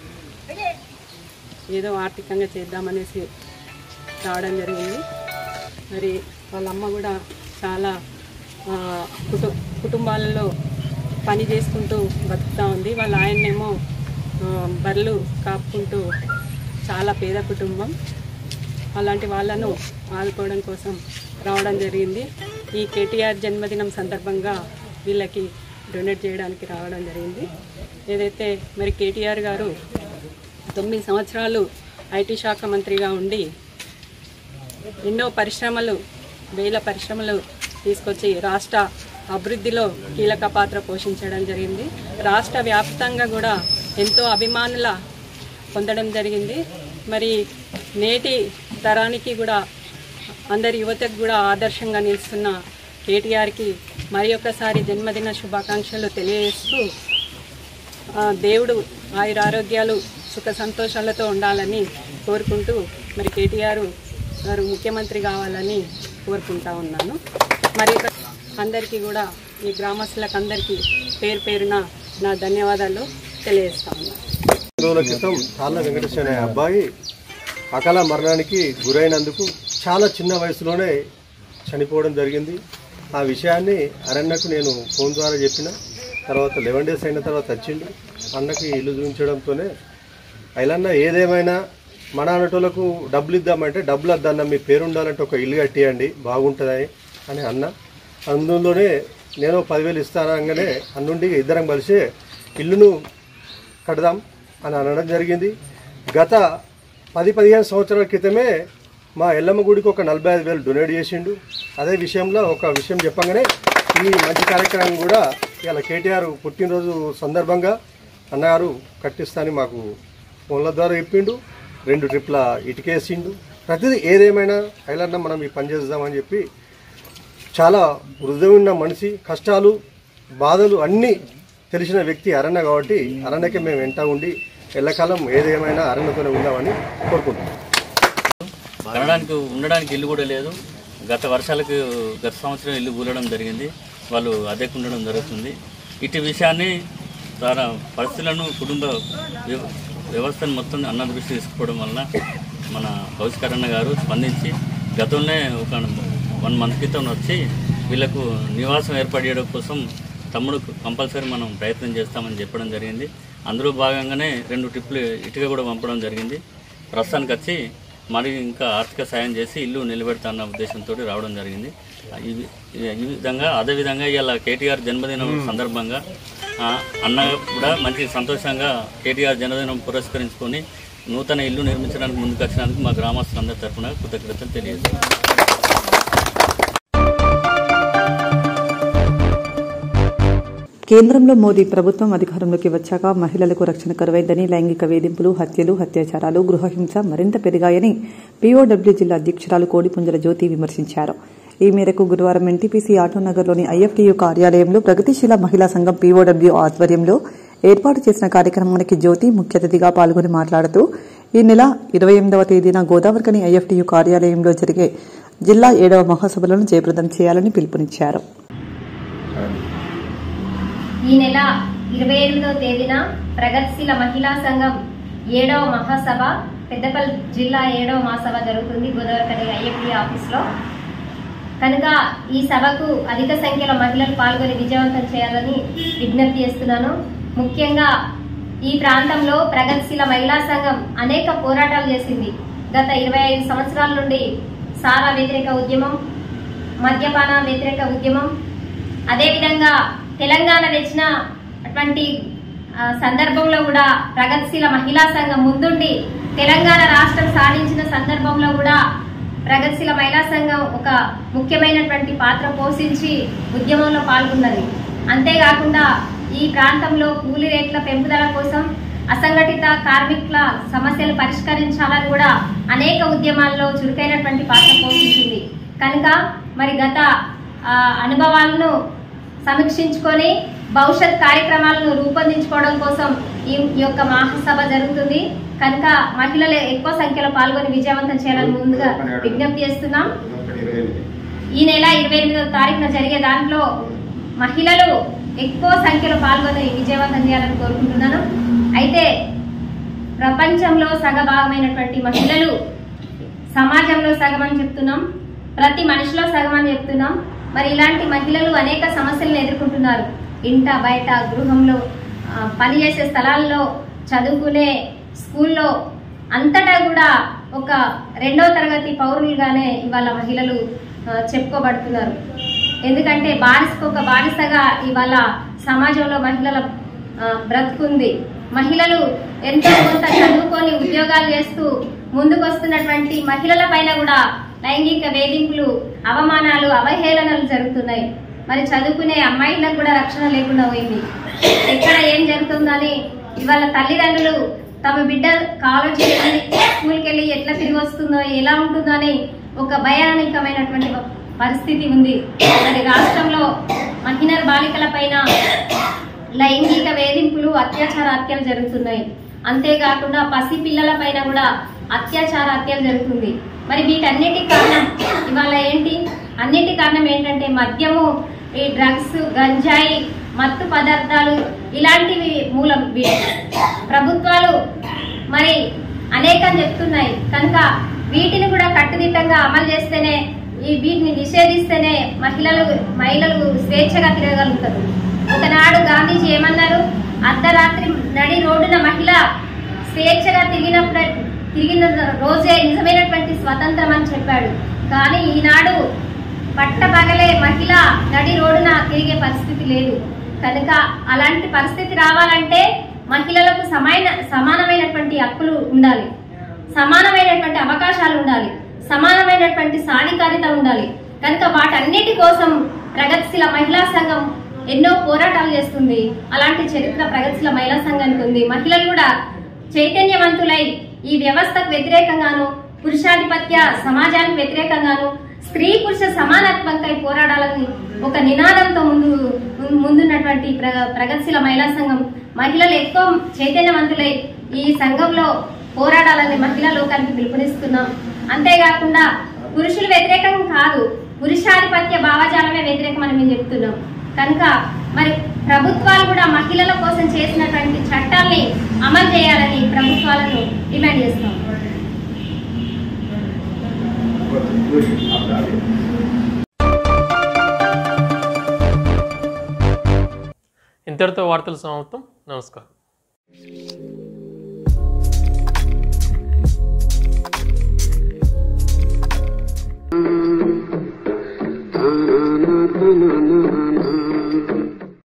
ఏదో ఆర్థికంగా చేద్దామనేసి రావడం జరిగింది మరి వాళ్ళ అమ్మ కూడా చాలా ఆ, కుటు కుటుంబాలలో పని చేసుకుంటూ బతుకుతూ ఉంది వాళ్ళ ఆయన్నేమో ఆ, బర్రెలు కాపుకుంటూ చాలా పేద కుటుంబం అలాంటి వాళ్ళను ఆదుకోవడం కోసం రావడం జరిగింది ఈ కేటీఆర్ జన్మదినం సందర్భంగా వీళ్ళకి డొనేట్ చేయడానికి రావడం జరిగింది ఏదైతే మరి కేటీఆర్ గారు తొమ్మిది సంవత్సరాలు ఐటీ శాఖ మంత్రిగా ఉండి ఎన్నో పరిశ్రమలు వేల పరిశ్రమలు తీసుకొచ్చి రాష్ట్ర అభివృద్ధిలో కీలక పాత్ర పోషించడం జరిగింది రాష్ట్ర వ్యాప్తంగా కూడా ఎంతో అభిమానుల పొందడం జరిగింది మరి నేటి తరానికి కూడా అందరి యువతకు కూడా ఆదర్శంగా నిలుస్తున్న కేటీఆర్కి మరి ఒక్కసారి జన్మదిన శుభాకాంక్షలు తెలియజేస్తూ ఆ, దేవుడు ఆయుర ఆరోగ్యాలు సుఖ సంతోషాలతో ఉండాలని కోరుకుంటూ మరి కేటీఆర్ గారు ముఖ్యమంత్రి కావాలని కోరుకుంటా ఉన్నాను మరి ఇక అందరికీ కూడా ఈ గ్రామస్తులకు అందరికీ పేరు పేరున నా ధన్యవాదాలు తెలియజేస్తా ఉన్నాను రోజుల క్రితం తాళ్ళ వెంకటేశ్వర అనే అబ్బాయి అకాల మరణానికి గురైనందుకు చాలా చిన్న వయసులోనే చనిపోవడం జరిగింది ఆ విషయాన్ని అరణ్యకు నేను ఫోన్ ద్వారా చెప్పిన తర్వాత లెవెన్ డేస్ అయిన తర్వాత వచ్చిండు అన్నకి ఇల్లు చూపించడంతోనే అయిలన్న ఏదేమైనా మన అనటోళ్ళకు డబ్బులు ఇద్దామంటే డబ్బులు వద్దన్న మీ పేరు ఉండాలంటే ఒక ఇల్లు కట్టియండి బాగుంటుందని అని అన్న అందులోనే నేను పదివేలు ఇస్తానగానే అన్నుండి ఇద్దరం కలిసి ఇల్లును కడదాం అని అనడం జరిగింది గత పది పదిహేను సంవత్సరాల క్రితమే మా ఎల్లమ్మ గుడికి ఒక నలభై ఐదు వేలు డొనేట్ చేసిండు అదే విషయంలో ఒక విషయం చెప్పంగానే ఈ మంచి కార్యక్రమం కూడా ఇలా కేటీఆర్ పుట్టినరోజు సందర్భంగా అన్నగారు కట్టిస్తానని మాకు ఫోన్ల ద్వారా చెప్పిండు రెండు ట్రిప్ల ఇటుకేసిండు ప్రతిదీ ఏదేమైనా ఐలన్న మనం ఈ పని చేద్దామని చెప్పి చాలా హృదయమున్న మనిషి కష్టాలు బాధలు అన్నీ తెలిసిన వ్యక్తి అరణ్య కాబట్టి అరణ్యకి మేము వెంట ఉండి ఎల్లకాలం ఏదేమైనా అరణ్యతోనే ఉందామని కోరుకుంటున్నాం కనడానికి ఉండడానికి ఇల్లు కూడా లేదు గత వర్షాలకు గత సంవత్సరం ఇల్లు కూలడం జరిగింది వాళ్ళు అద్దెకు ఉండడం జరుగుతుంది ఇటు విషయాన్ని తన పరిస్థితులను కుటుంబ వ్యవ- వ్యవస్థను మొత్తం అన్న దృష్టి తీసుకోవడం వలన మన కౌశికరణ గారు స్పందించి గతంలో ఒక వన్ మంత్ క్రితం వచ్చి వీళ్ళకు నివాసం ఏర్పాటు చేయడం కోసం తమ్ముడు కంపల్సరీ మనం ప్రయత్నం చేస్తామని చెప్పడం జరిగింది అందులో భాగంగానే రెండు ట్రిప్లు ఇటుక కూడా పంపడం జరిగింది ప్రస్తుతానికి వచ్చి మరి ఇంకా ఆర్థిక సాయం చేసి ఇల్లు నిలబెడతాన్న ఉద్దేశంతో రావడం జరిగింది ఈ వి- ఈ విధంగా అదేవిధంగా ఇవాళ కేటీఆర్ జన్మదినం సందర్భంగా ఆ, అన్న కూడా మంచి సంతోషంగా కేటీఆర్ జన్మదినం పురస్కరించుకొని నూతన ఇల్లు నిర్మించడానికి ముందుకు వచ్చినందుకు మా గ్రామస్తులందరి తరఫున కృతజ్ఞతలు తెలియజేస్తున్నాం కేంద్రంలో మోదీ ప్రభుత్వం అధికారంలోకి వచ్చాక మహిళలకు రక్షణ కరువైందని లైంగిక వేధింపులు హత్యలు అత్యాచారాలు గృహహింస మరింత పెరిగాయని పీఓడబ్ల్యూ జిల్లా అధ్యక్షురాలు కోడిపుంజల జ్యోతి విమర్శించారు ఈ మేరకు గురువారం ఎన్టీపీసీ ఆటోనగర్లోని ఐఎఫ్టీయూ కార్యాలయంలో ప్రగతిశీల మహిళా సంఘం పీఓడబ్ల్యూ ఆధ్వర్యంలో ఏర్పాటు చేసిన కార్యక్రమానికి జ్యోతి ముఖ్య అతిథిగా పాల్గొని మాట్లాడుతూ ఈ నెల ఇరవై ఎనిమిదవ తేదీన గోదావరికని ఐఎఫ్టీయూ కార్యాలయంలో జరిగే జిల్లా ఏడవ మహాసభలను జయప్రదం చేయాలని పిలుపునిచ్చారు ఈ నెల ఇరవై ఎనిమిదవ తేదీన ప్రగతిశీల మహిళా సంఘం ఏడవ మహాసభ పెద్దపల్లి జిల్లా ఏడవ మహాసభ జరుగుతుంది గోదావరికని ఐఎఫ్డి ఆఫీస్లో కనుక ఈ సభకు అధిక సంఖ్యలో మహిళలు పాల్గొని విజయవంతం చేయాలని విజ్ఞప్తి చేస్తున్నాను ముఖ్యంగా ఈ ప్రాంతంలో ప్రగతిశీల మహిళా సంఘం అనేక పోరాటాలు చేసింది గత ఇరవై ఐదు సంవత్సరాల నుండి సారా వ్యతిరేక ఉద్యమం మద్యపాన వ్యతిరేక ఉద్యమం అదేవిధంగా తెలంగాణ తెచ్చిన అటువంటి ఆ, సందర్భంలో కూడా ప్రగతిశీల మహిళా సంఘం ముందుండి తెలంగాణ రాష్ట్రం సాధించిన సందర్భంలో కూడా ప్రగతిశీల మహిళా సంఘం ఒక ముఖ్యమైనటువంటి పాత్ర పోషించి ఉద్యమంలో పాల్గొన్నది అంతేకాకుండా ఈ ప్రాంతంలో కూలీ రేట్ల పెంపుదల కోసం అసంఘటిత కార్మికుల సమస్యలు పరిష్కరించాలని కూడా అనేక ఉద్యమాల్లో చురుకైనటువంటి పాత్ర పోషించింది కనుక మరి గత ఆ, అనుభవాలను సమీక్షించుకొని భవిష్యత్ కార్యక్రమాలను రూపొందించుకోవడం కోసం ఈ ఈ యొక్క మహాసభ జరుగుతుంది కనుక మహిళలు ఎక్కువ సంఖ్యలో పాల్గొని విజయవంతం చేయాలని ముందుగా విజ్ఞప్తి చేస్తున్నాం ఈ నెల ఇరవై ఎనిమిదవ తారీఖున జరిగే దాంట్లో మహిళలు ఎక్కువ సంఖ్యలో పాల్గొని విజయవంతం చేయాలని కోరుకుంటున్నాను అయితే ప్రపంచంలో సగభాగమైనటువంటి మహిళలు సమాజంలో సగం అని చెప్తున్నాం ప్రతి మనిషిలో సగం అని చెప్తున్నాం మరి ఇలాంటి మహిళలు అనేక సమస్యలను ఎదుర్కొంటున్నారు ఇంట బయట గృహంలో ఆ, పనిచేసే స్థలాల్లో చదువుకునే స్కూల్లో అంతటా కూడా ఒక రెండో తరగతి పౌరులుగానే ఇవాళ మహిళలు ఆ, చెప్పుకోబడుతున్నారు ఎందుకంటే బానిసకు ఒక బానిసగా ఇవాళ సమాజంలో మహిళల ఆ, బ్రతుకుంది మహిళలు ఎంతో కొంత చదువుకొని ఉద్యోగాలు చేస్తూ ముందుకు వస్తున్నటువంటి మహిళల పైన కూడా లైంగిక వేధింపులు అవమానాలు అవహేళనలు జరుగుతున్నాయి మరి చదువుకునే అమ్మాయిలకు కూడా రక్షణ లేకుండా పోయింది ఎక్కడ ఏం జరుగుతుందని ఇవాళ తల్లిదండ్రులు తమ బిడ్డ కాలేజీ స్కూల్కి వెళ్ళి ఎట్లా తిరిగి వస్తుందో ఎలా ఉంటుందో అని ఒక భయానకమైనటువంటి పరిస్థితి ఉంది మరి రాష్ట్రంలో మహిళ బాలికల పైన లైంగిక వేధింపులు అత్యాచార హత్యలు జరుగుతున్నాయి అంతేకాకుండా పసి పిల్లల పైన కూడా అత్యాచార హత్యలు జరుగుతుంది మరి వీటన్నిటి కారణం ఇవాళ ఏంటి అన్నిటి కారణం ఏంటంటే మద్యము ఈ డ్రగ్స్ గంజాయి మత్తు పదార్థాలు ఇలాంటివి మూలం వీ- ప్రభుత్వాలు మరి అనేకం చెప్తున్నాయి కనుక వీటిని కూడా కట్టుదిట్టంగా అమలు చేస్తేనే ఈ వీటిని నిషేధిస్తేనే మహిళలు మహిళలు స్వేచ్ఛగా తిరగలుగుతారు ఒకనాడు గాంధీజీ ఏమన్నారు అర్ధరాత్రి నడి రోడ్డున మహిళ స్వేచ్ఛగా తిరిగినప్పుడు తిరిగిన రోజే నిజమైనటువంటి స్వతంత్రం అని చెప్పాడు కానీ ఈనాడు పట్టపగలే మహిళ నడి రోడ్డున తిరిగే పరిస్థితి లేదు కనుక అలాంటి పరిస్థితి రావాలంటే మహిళలకు సమాన సమానమైనటువంటి హక్కులు ఉండాలి సమానమైనటువంటి అవకాశాలు ఉండాలి సమానమైనటువంటి సాధికారిత ఉండాలి కనుక వాటన్నిటి కోసం ప్రగతిశీల మహిళా సంఘం ఎన్నో పోరాటాలు చేస్తుంది అలాంటి చరిత్ర ప్రగతిశీల మహిళా సంఘానికి ఉంది మహిళలు కూడా చైతన్యవంతులై ఈ వ్యవస్థకు వ్యతిరేకంగాను పురుషాధిపత్య సమాజానికి వ్యతిరేకంగాను స్త్రీ పురుష సమానత్వంకై పోరాడాలని ఒక నినాదంతో ముందు ముందున్నటువంటి ప్ర- ప్రగతిశీల మహిళా సంఘం మహిళలు ఎక్కువ చైతన్యవంతులై ఈ సంఘంలో పోరాడాలని మహిళా లోకానికి పిలుపునిస్తున్నాం అంతేకాకుండా పురుషులు వ్యతిరేకం కాదు పురుషాధిపత్య భావజాలమే వ్యతిరేకమని మేము చెప్తున్నాం కనుక మరి ప్రభుత్వాలు కూడా మహిళల కోసం చేసినటువంటి చట్టాల్ని అమలు చేయాలని ప్రభుత్వాలను డిమాండ్ చేస్తాం ఇంతటితో వార్తలు సమాప్తం నమస్కారం na na na na